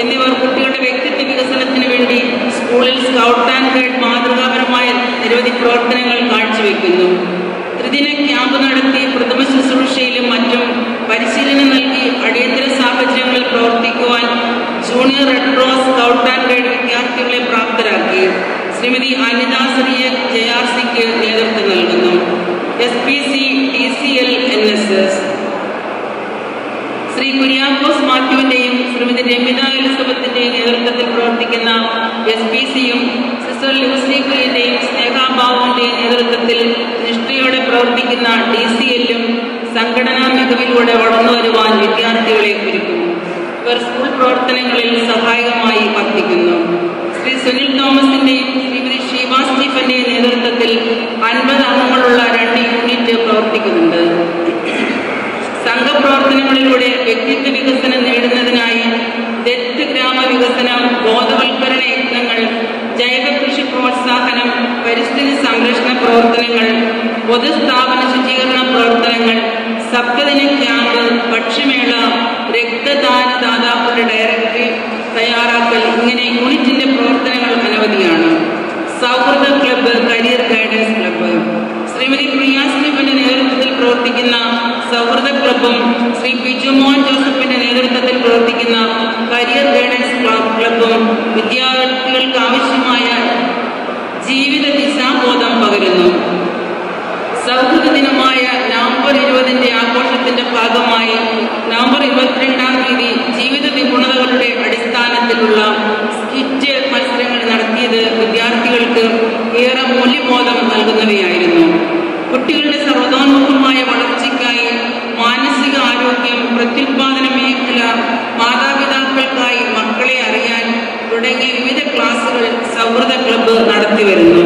എന്നിവർ കുട്ടികളുടെ വ്യക്തിത്വ വികസനത്തിന് വേണ്ടി സ്കൂളിൽ സ്കൗട്ട് ആൻഡ് ഗൈഡ് മാതൃകാപരമായ നിരവധി പ്രവർത്തനങ്ങൾ കാഴ്ചവെക്കുന്നു ത്രിദിന ക്യാമ്പ് നടത്തി പ്രഥമ ശുശ്രൂഷയിലും മറ്റും പരിശീലനം നൽകി അടിയന്തര സാഹചര്യങ്ങളിൽ പ്രവർത്തിക്കുവാൻ junior red cross scout and guide വിദ്യാർത്ഥികളെ പ്രാപ്തരാക്കി Shrimati Anitha Shreya J R C നേതൃത്വം നൽകുന്നു S P C T C L N S S Shri Kuriakose മാത്യുവിന്റെയും ശ്രീമതി രമിത എലിസബത്തിന്റെയും നേതൃത്വത്തിൽ പ്രവർത്തിക്കുന്ന എസ് പി സിയും സിസ്റ്റർ ലൂസി കുര്യന്റെയും സ്നേഹാബാബുവിന്റെയും നേതൃത്വത്തിൽ നിഷ്ഠയോടെ പ്രവർത്തിക്കുന്ന ഡി സി എല്ലും സംഘടനാ മികവിലൂടെ വളർന്നു വരുവാൻ വിദ്യാർത്ഥികളെ ഒരുക്കുന്നു ഇവർ സ്കൂൾ പ്രവർത്തനങ്ങളിൽ സഹായകമായി വർത്തിക്കുന്നു ശ്രീ സുനിൽ തോമസിന്റെയും ശ്രീമതി ഷീബ സ്റ്റീഫന്റെയും നേതൃത്വത്തിൽ അൻപത് അംഗങ്ങളുള്ള രണ്ട് യൂണിറ്റ് പ്രവർത്തിക്കുന്നുണ്ട് സംഘപ്രവർത്തനങ്ങളിലൂടെ വ്യക്തിത്വ വികസനം നേടുന്നതിനായി ദത്ത് ഗ്രാമ വികസനം ബോധവൽക്കരണ യത്നങ്ങൾ ജൈവ കൃഷി പ്രോത്സാഹനം പരിസ്ഥിതി സംരക്ഷണ പ്രവർത്തനങ്ങൾ പൊതുസ്ഥാപന ശുചീകരണ പ്രവർത്തനങ്ങൾ സപ്തദിന ക്യാമ്പ് ഭക്ഷ്യമേള രക്തദാന ദാതാക്കളുടെ ഡയറക്ടറി തയ്യാറാക്കൽ ഇങ്ങനെ യൂണിറ്റിന്റെ പ്രവർത്തനങ്ങൾ അനവധിയാണ് സൗഹൃദ club career guidance club Shrimati Priya സ്റ്റീഫന്റെ നേതൃത്വത്തിൽ പ്രവർത്തിക്കുന്ന സൗഹൃദ ക്ലബ്ബും ശ്രീ ബിജു മോഹൻ ജോസഫിന്റെ നേതൃത്വത്തിൽ പ്രവർത്തിക്കുന്ന കരിയർ ഗൈഡൻസ് ക്ലബ്ബും വിദ്യാർത്ഥികൾക്ക് ആവശ്യമായ ജീവിത ദിശാബോധം പകരുന്നു സൗഹൃദ ദിനമായ നവംബർ ഇരുപതിന്റെ ആഘോഷത്തിന്റെ ഭാഗമായി നവംബർ ഇരുപത്തിരണ്ടാം തീയതി ജീവിത നിപുണതകളുടെ അടിസ്ഥാനത്തിലുള്ള സ്കിറ്റ് മത്സരങ്ങൾ നടത്തിയത് വിദ്യാർത്ഥികൾക്ക് ഏറെ മൂല്യബോധം നൽകുന്നവയായിരുന്നു കുട്ടികളുടെ സർവതോന്മുഖമായ വളർച്ചയ്ക്കായി മാനസിക ആരോഗ്യം പ്രത്യുൽപാദന മേഖല മാതാപിതാക്കൾക്കായി മക്കളെ അറിയാൻ തുടങ്ങിയ വിവിധ ക്ലാസുകൾ സൗഹൃദ ക്ലബ്ബ് നടത്തിവരുന്നു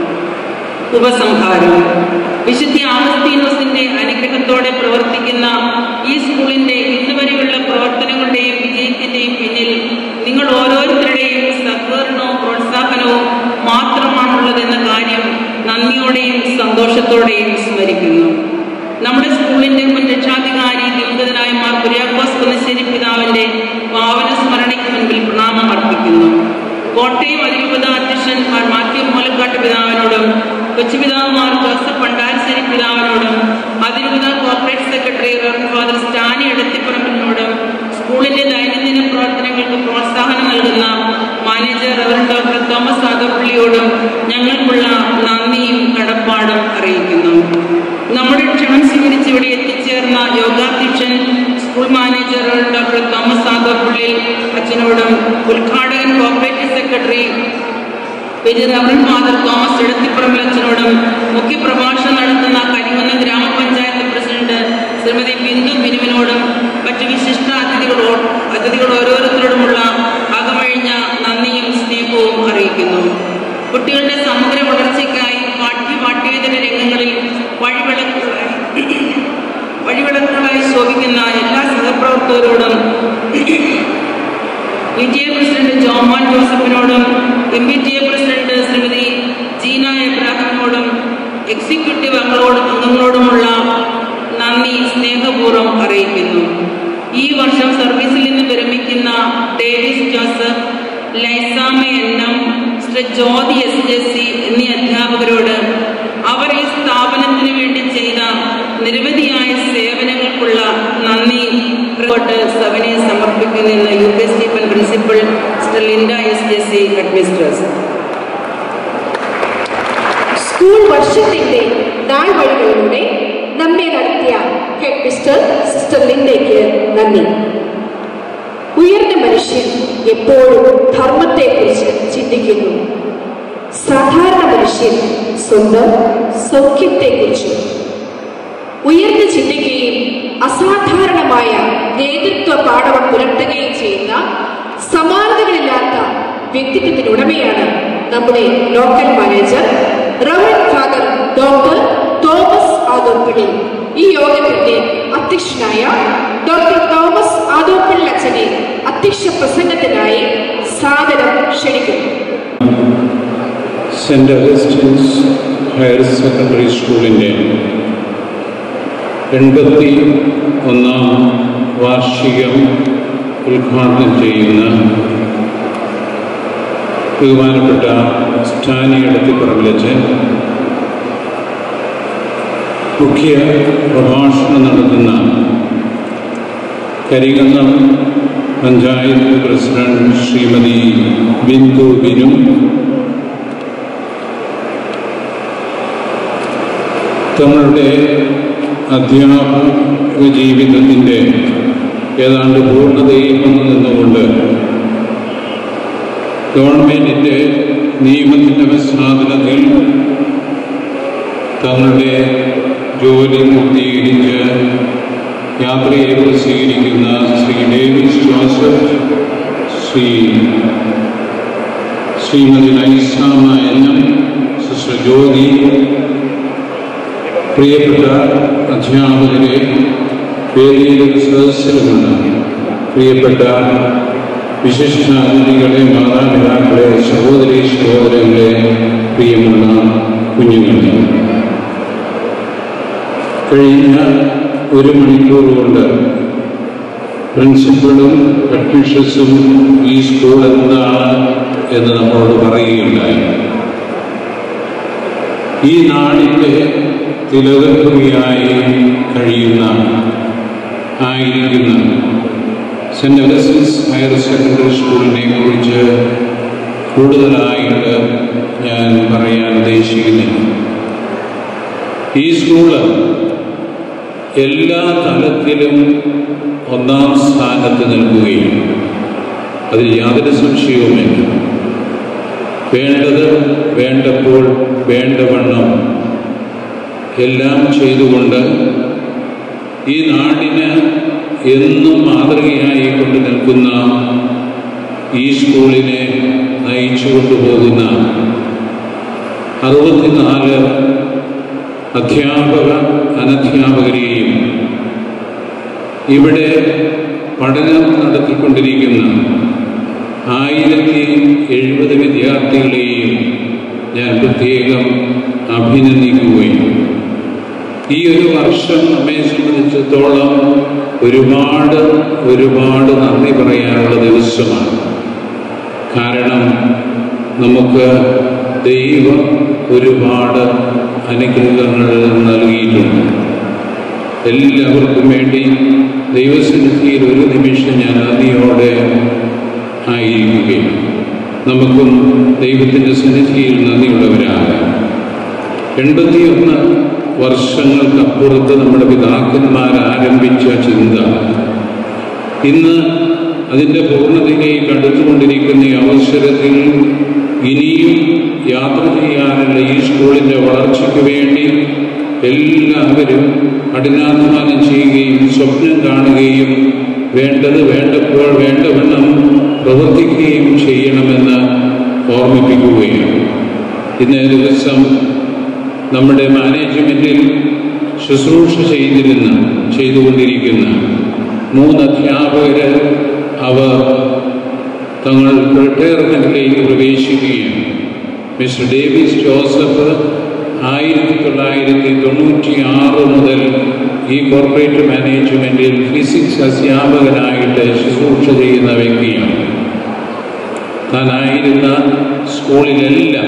ഉപസംഹാരം വിശുദ്ധ ആഗസ്തീനോസിന്റെ അനുഗ്രഹത്തോടെ പ്രവർത്തിക്കുന്ന ഈ സ്കൂളിന്റെ ഇന്നുവരെയുള്ള പ്രവർത്തനങ്ങളുടെയും വിജയത്തിന്റെയും പിന്നിൽ നിങ്ങൾ ഓരോരുത്തരുടെയും സഹകരണവും പ്രോത്സാഹനവും മാത്രമാണുള്ളതെന്ന കാര്യം നന്ദിയോടെയും സന്തോഷത്തോടെയും സ്മരിക്കുന്നു നമ്മുടെ സ്കൂളിന്റെ മുൻ രക്ഷാധികാരി ദിവംഗതനായ മാർ കുര്യാക്കോസ് കുന്നശ്ശേരി പിതാവിന്റെ പാവന സ്മരണയ്ക്ക് മുൻപിൽ പ്രണാമം അർപ്പിക്കുന്നു കോട്ടയം അതിരൂപത അധ്യക്ഷൻ മാർ മാത്യു മൂലക്കാട്ട് പിതാവിനോടും കൊച്ചുപിതാവുമാർ ജോസഫ് പണ്ടാരശ്ശേരി പിതാവിനോടും അതിരൂപത corporate secretary rev father Stany എടത്തിപ്പറമ്പിനോടും സ്കൂളിന്റെ ദൈനംദിന പ്രവർത്തനങ്ങൾക്ക് പ്രോത്സാഹനം നൽകുന്ന മാനേജർ റവൻ ഡോക്ടർ തോമസ് ആദപ്പള്ളിയോടും ഞങ്ങൾക്കുള്ള നന്ദിയും കടപ്പാടും അറിയിക്കുന്നു നമ്മുടെ ക്ഷണം സ്വീകരിച്ച് ഇവിടെ എത്തിച്ചേർന്ന യോഗാധ്യക്ഷൻ school manager doctor Thomas Adappally അച്ഛനോടും ഉദ്ഘാടകൻ കോർപ്പറേറ്റ് സെക്രട്ടറി വിജയ റവൻ ഫാദർ തോമസ് എടത്തിപ്പറമ്പിൽ അച്ഛനോടും മുഖ്യപ്രഭാഷണം നടത്തുന്ന കരിമന്ന ഗ്രാമപഞ്ചായത്ത് പ്രസിഡന്റ് ശ്രീമതി ബിന്ദു ബിനുവിനോടും മറ്റു വിശിഷ്ട അതിഥികളോ അതിഥികൾ ഓരോരുത്തരോടുമുള്ള അകമഴിഞ്ഞ നന്ദിയും സ്നേഹവും അറിയിക്കുന്നു കുട്ടികളുടെ സമഗ്ര വളർച്ചയ്ക്കായി പാഠ്യ പാഠ്യേതര രംഗങ്ങളിൽ വഴിവിളക്കുകളായി വഴിവിളക്കുകളായി ശോഭിക്കുന്ന എല്ലാ സഹപ്രവർത്തകരോടും P T A president Joman ജോസഫിനോടും M P T A president Shrimati Jeena എബ്രാഹിമിനോടും എക്സിക്യൂട്ടീവ് അംഗങ്ങളോടും അംഗങ്ങളോടുമുള്ള നന്ദി സ്നേഹപൂർവ്വം അറിയിക്കുന്നു ഈ വർഷം സർവീസിൽ നിന്ന് വിരമിക്കുന്ന ഡേവിസ് ജോസഫ് ലൈസാമ എണ്ണം mister Jyothi S J C എന്നീ അധ്യാപകരോട് അവർ ഈ സ്ഥാപനത്തിന് വേണ്ടി ചെയ്ത നിരവധിയായ സേവനങ്ങൾക്കുള്ള നന്ദി റിപ്പോർട്ട് സഭനെ സമർപ്പിക്കുന്നെന്ന് U K Stephen principal mister Linda S J C administrator school വർഷത്തിന്റെ നാൾ വഴികളിലൂടെ നമ്മെ നടത്തിയ ഹെഡ് മിസ്റ്റർ സിസ്റ്റർ ലിൻഡയ്ക്ക് നന്ദി ഉയർന്ന മനുഷ്യൻ എപ്പോഴും ധർമ്മത്തെക്കുറിച്ച് ചിന്തിക്കുന്നു സാധാരണ മനുഷ്യൻ സ്വന്തം സൗഖ്യത്തെക്കുറിച്ചും ഉയർന്നു ചിന്തിക്കുകയും അസാധാരണമായ നേതൃത്വ പാഠവം പുലർത്തുകയും ചെയ്യുന്ന സമാനതകളില്ലാത്ത വ്യക്തിത്വത്തിനുടമയാണ് നമ്മുടെ local manager rev father doctor Thomas Adoppilly ഈ യോഗത്തിന്റെ അധ്യക്ഷനായ ഡോക്ടർ തോമസ് ആദോപ്പിള്ളി അച്ഛനെ അധ്യക്ഷ പ്രസംഗത്തിനായി സാദരം ക്ഷണിക്കുന്നു സെൻറ് അഗസ്റ്റിൻസ് ഹയർ സെക്കൻഡറി സ്കൂളിൻ്റെ എൺപത്തി ഒന്നാം വാർഷികം ഉദ്ഘാടനം ചെയ്യുന്ന ബഹുമാനപ്പെട്ട സ്റ്റാനി ഇടത്തിപ്പറമ്പിലച്ചൻ മുഖ്യ പ്രഭാഷണം നടത്തുന്ന കരികന്നം പഞ്ചായത്ത് പ്രസിഡന്റ് ശ്രീമതി ബിന്ദു ബിനു തങ്ങളുടെ അധ്യാപക ജീവിതത്തിൻ്റെ ഏതാണ്ട് പൂർണ്ണതയിൽ വന്നു നിന്നുകൊണ്ട് ഗവൺമെൻറ്റിൻ്റെ നിയമത്തിൻ്റെ പശ്ചാത്തലത്തിൽ തങ്ങളുടെ ജോലി പൂർത്തീകരിച്ച് യാത്രയെ സ്വീകരിക്കുന്ന ശ്രീ ഡേവിസ് ജോസഫ് ശ്രീ ശ്രീമതി നൈസാമ എന്നും സിസ്റ്റർ ജ്യോതി പ്രിയപ്പെട്ട അധ്യാപകരെ വേദിയിലെ സദസ്യരുമാണ് പ്രിയപ്പെട്ട വിശിഷ്ട അതിഥികളെ മാതാപിതാക്കളെ സഹോദരി സഹോദരങ്ങളെ പ്രിയമുള്ള കുഞ്ഞുങ്ങളെ കഴിഞ്ഞ ഒരു മണിക്കൂർ കൊണ്ട് പ്രിൻസിപ്പളും അഡ്മിഷൻസും ഈ സ്കൂൾ എന്താണ് എന്ന് നമ്മളോട് പറയുകയുണ്ടായി ഈ നാടിൻ്റെ തിലകക്കുറിയായി കഴിയുന്ന ആയിരിക്കുന്ന സെൻറ് അലസിസ് ഹയർ സെക്കൻഡറി സ്കൂളിനെ കുറിച്ച് കൂടുതലായിട്ട് ഞാൻ പറയാൻ ഉദ്ദേശിക്കുന്നില്ല ഈ സ്കൂള് എല്ലാ തലത്തിലും ഒന്നാം സ്ഥാനത്ത് നിൽക്കുകയും അതിൽ യാതൊരു സംശയവുമില്ല വേണ്ടത് വേണ്ടപ്പോൾ വേണ്ടവണ്ണം എല്ലാം ചെയ്തുകൊണ്ട് ഈ നാടിന് എന്നും മാതൃകയായി കൊണ്ട് നിൽക്കുന്ന ഈ സ്കൂളിനെ നയിച്ചു കൊണ്ടുപോകുന്ന അറുപത്തിനാല് അധ്യാപക അനധ്യാപകരെയും ഇവിടെ പഠനം നടത്തിക്കൊണ്ടിരിക്കുന്ന ആയിരത്തി എഴുപത് വിദ്യാർത്ഥികളെയും ഞാൻ പ്രത്യേകം അഭിനന്ദിക്കുകയും ഈ ഒരു വർഷം നമ്മെ സംബന്ധിച്ചിടത്തോളം ഒരുപാട് ഒരുപാട് നന്ദി പറയാനുള്ള ദിവസമാണ് കാരണം നമുക്ക് ദൈവം ഒരുപാട് അനുഗ്രഹങ്ങൾ നൽകിയിട്ടുണ്ട് എല്ലാവർക്കും വേണ്ടി ദൈവസന്നിധിയിൽ ഒരു നിമിഷം ഞാൻ നന്ദിയോടെ ആയിരിക്കുകയും നമുക്കും ദൈവത്തിൻ്റെ സന്നിധിയിൽ നന്ദിയുള്ളവരാകാം എൺപത്തിയൊന്ന് വർഷങ്ങൾക്കപ്പുറത്ത് നമ്മുടെ പിതാക്കന്മാർ ആരംഭിച്ച ചിന്ത ഇന്ന് അതിൻ്റെ പൂർണ്ണതയിലേക്ക് അടുത്തുകൊണ്ടിരിക്കുന്ന ഈ അവസരത്തിൽ ഇനിയും യാത്ര ചെയ്യാനുള്ള ഈ സ്കൂളിൻ്റെ വളർച്ചയ്ക്ക് വേണ്ടി എല്ലാവരും കഠിനാധ്വാനം ചെയ്യുകയും സ്വപ്നം കാണുകയും വേണ്ടത് വേണ്ടപ്പോൾ വേണ്ടവണ്ണം പ്രവർത്തിക്കുകയും ചെയ്യണമെന്ന് ഓർമ്മിപ്പിക്കുകയാണ് ഇന്നേ ദിവസം നമ്മുടെ മാനേജ്മെൻറ്റിൽ ശുശ്രൂഷ ചെയ്തിരുന്ന ചെയ്തുകൊണ്ടിരിക്കുന്ന മൂന്ന് അധ്യാപകർ അവർ തങ്ങൾ റിട്ടയർമെൻറ്റിലേക്ക് പ്രവേശിക്കുകയും മിസ്റ്റർ ഡേവിസ് ജോസഫ് ആയിരത്തി തൊള്ളായിരത്തി തൊണ്ണൂറ്റി ആറ് മുതൽ ഈ കോർപ്പറേറ്റ് മാനേജ്മെൻറ്റിൽ ഫിസിക്സ് അധ്യാപകനായിട്ട് ശുശ്രൂഷ ചെയ്യുന്ന വ്യക്തിയാണ് താനായിരുന്ന സ്കൂളിലെല്ലാം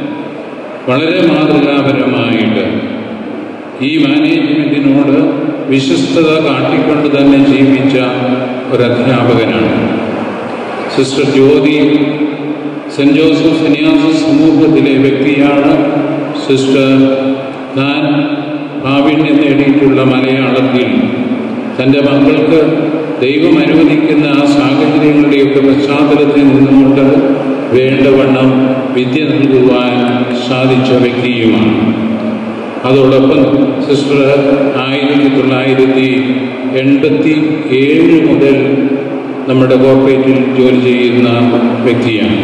വളരെ മാതൃകാപരമായിട്ട് ഈ മാനേജ്മെൻറ്റിനോട് വിശ്വസ്തത കാട്ടിക്കൊണ്ട് തന്നെ ജീവിച്ച ഒരു അധ്യാപകനാണ് സിസ്റ്റർ ജ്യോതി സെൻറ് ജോസഫ് സന്യാസ സമൂഹത്തിലെ വ്യക്തിയാണ് സിസ്റ്റർ താൻ പ്രാവീണ്യം നേടിയിട്ടുള്ള മലയാളത്തിൽ തൻ്റെ മക്കൾക്ക് ദൈവം അനുവദിക്കുന്ന ആ സാഹചര്യങ്ങളുടെയൊക്കെ പശ്ചാത്തലത്തിൽ നിന്നുകൊണ്ട് വേണ്ടവണ്ണം വിദ്യ നൽകുവാൻ സാധിച്ച വ്യക്തിയുമാണ് അതോടൊപ്പം സിസ്റ്റർ ആയിരത്തി തൊള്ളായിരത്തി എൺപത്തി ഏഴ് മുതൽ നമ്മുടെ കോർപ്പറേറ്റിൽ ജോലി ചെയ്യുന്ന വ്യക്തിയാണ്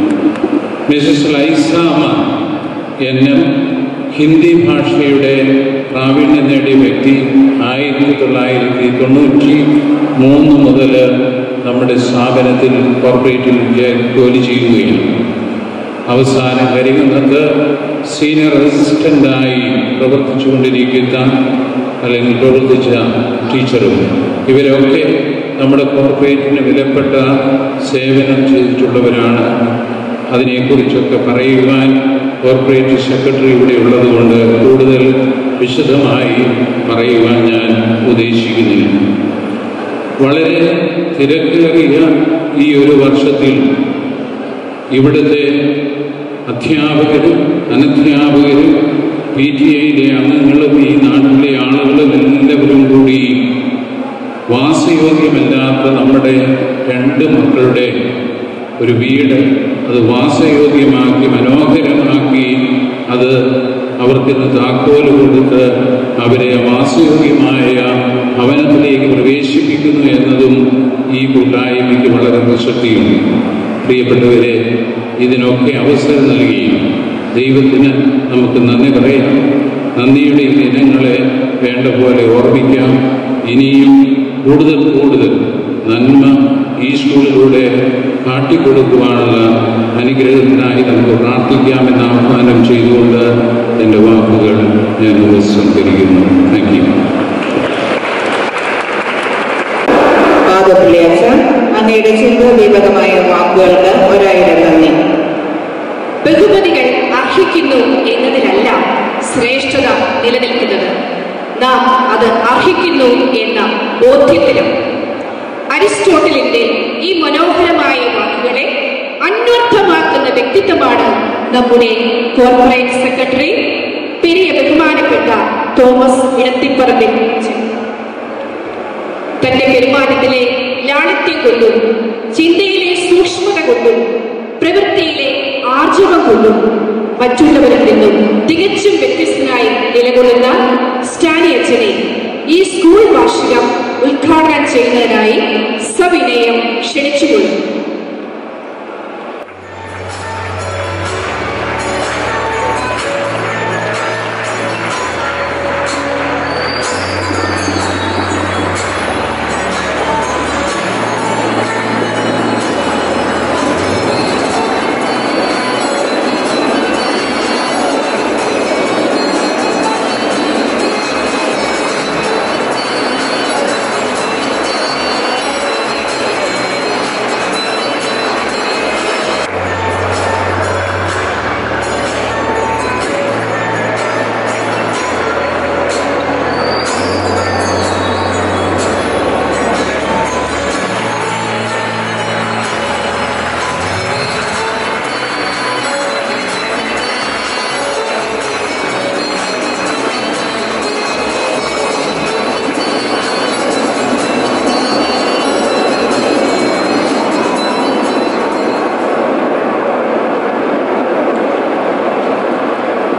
മിസസ് ലൈസാമ എന്നും ഹിന്ദി ഭാഷയുടെ പ്രാവീണ്യം നേടിയ വ്യക്തി ആയിരത്തി തൊള്ളായിരത്തി തൊണ്ണൂറ്റി മൂന്ന് മുതൽ നമ്മുടെ സ്ഥാപനത്തിൽ കോർപ്പറേറ്റിൽ ജോലി ചെയ്യുകയാണ് അവസാനം കരികുന്നത് സീനിയർ അസിസ്റ്റൻ്റായി പ്രവർത്തിച്ചുകൊണ്ടിരിക്കുന്ന അല്ലെങ്കിൽ പ്രവർത്തിച്ച ടീച്ചറും ഇവരൊക്കെ നമ്മുടെ കോർപ്പറേറ്റിന് വിലപ്പെട്ട സേവനം ചെയ്തിട്ടുള്ളവരാണ് അതിനെക്കുറിച്ചൊക്കെ പറയുവാൻ കോർപ്പറേറ്റ് സെക്രട്ടറി ഇവിടെ ഉള്ളതുകൊണ്ട് കൂടുതൽ വിശദമായി പറയുവാൻ ഞാൻ ഉദ്ദേശിക്കുന്നില്ല വളരെ തിരക്കേറിയ ഈ ഒരു വർഷത്തിൽ ഇവിടുത്തെ അധ്യാപകരും അനധ്യാപകരും പി ടി ഐയിലെ അംഗങ്ങളും ഈ നാട്ടിലെ ആളുകളും എല്ലാവരും കൂടി വാസയോഗ്യമല്ലാത്ത നമ്മുടെ രണ്ട് മക്കളുടെ ഒരു വീട് അത് വാസയോഗ്യമാക്കി മനോഹരമാക്കി അത് അവർക്കിന്ന് താക്കോല് കൊടുത്ത് അവരെ വാസയോഗ്യമായ ഭവനത്തിലേക്ക് പ്രവേശിപ്പിക്കുന്നു എന്നതും ഈ കൂട്ടായ്മയ്ക്ക് വളരെ പ്രസക്തിയുണ്ട് പ്രിയപ്പെട്ടവരെ ഇതിനൊക്കെ അവസരം നൽകി ദൈവത്തിന് നമുക്ക് നന്ദി പറയാം നന്ദിയുടെ ഈ ദിനങ്ങളെ വേണ്ട പോലെ ഓർമ്മിക്കാം ഇനിയും കൂടുതൽ കൂടുതൽ നന്മ ഈ സ്കൂളിലൂടെ കാട്ടിക്കൊടുക്കുവാനുള്ള അനുഗ്രഹത്തിനായി നമുക്ക് പ്രാർത്ഥിക്കാമെന്ന് ആഹ്വാനം ചെയ്തുകൊണ്ട് എൻ്റെ വാക്കുകൾ ഞാൻ ഉപസംഹരിക്കുന്നു താങ്ക് യു പാദപുള്ളിയച്ച അങ്ങയുടെ ചിന്തോദീപകമായ വാക്കുകൾക്ക് ഒരായിരം നന്ദി ബഹുമതികൾ അർഹിക്കുന്നു എന്നതിലല്ല ശ്രേഷ്ഠത നിലനിൽക്കുന്നത് നാം അത് അർഹിക്കുന്നു എന്ന ബോധ്യത്തിലും അരിസ്റ്റോട്ടലിന്റെ ഈ മനോഹരമായ വാക്കുകളെ അന്വർത്ഥമാക്കുന്ന വ്യക്തിത്വമാണ് നമ്മുടെ കോർപ്പറേറ്റ് സെക്രട്ടറി പെരിയ ബഹുമാനപ്പെട്ട തോമസ് ഇടത്തിപ്പറമ്പിൽ അച്ഛൻ. തന്റെ പെരുമാറ്റത്തിലെ ലാളിത്യം കൊണ്ടും ചിന്തയിലെ സൂക്ഷ്മത കൊണ്ടും പ്രവൃത്തിയിലെ ആർജവം കൊണ്ടും മറ്റുള്ളവരിൽ നിന്നും തികച്ചും വ്യത്യസ്തനായി നിലകൊള്ളുന്ന സ്റ്റാനി അച്ഛനെ ഈ സ്കൂൾ വാർഷികം ഉദ്ഘാടനം ചെയ്യുന്നതിനായി സവിനയം ക്ഷണിച്ചുകൊള്ളുന്നു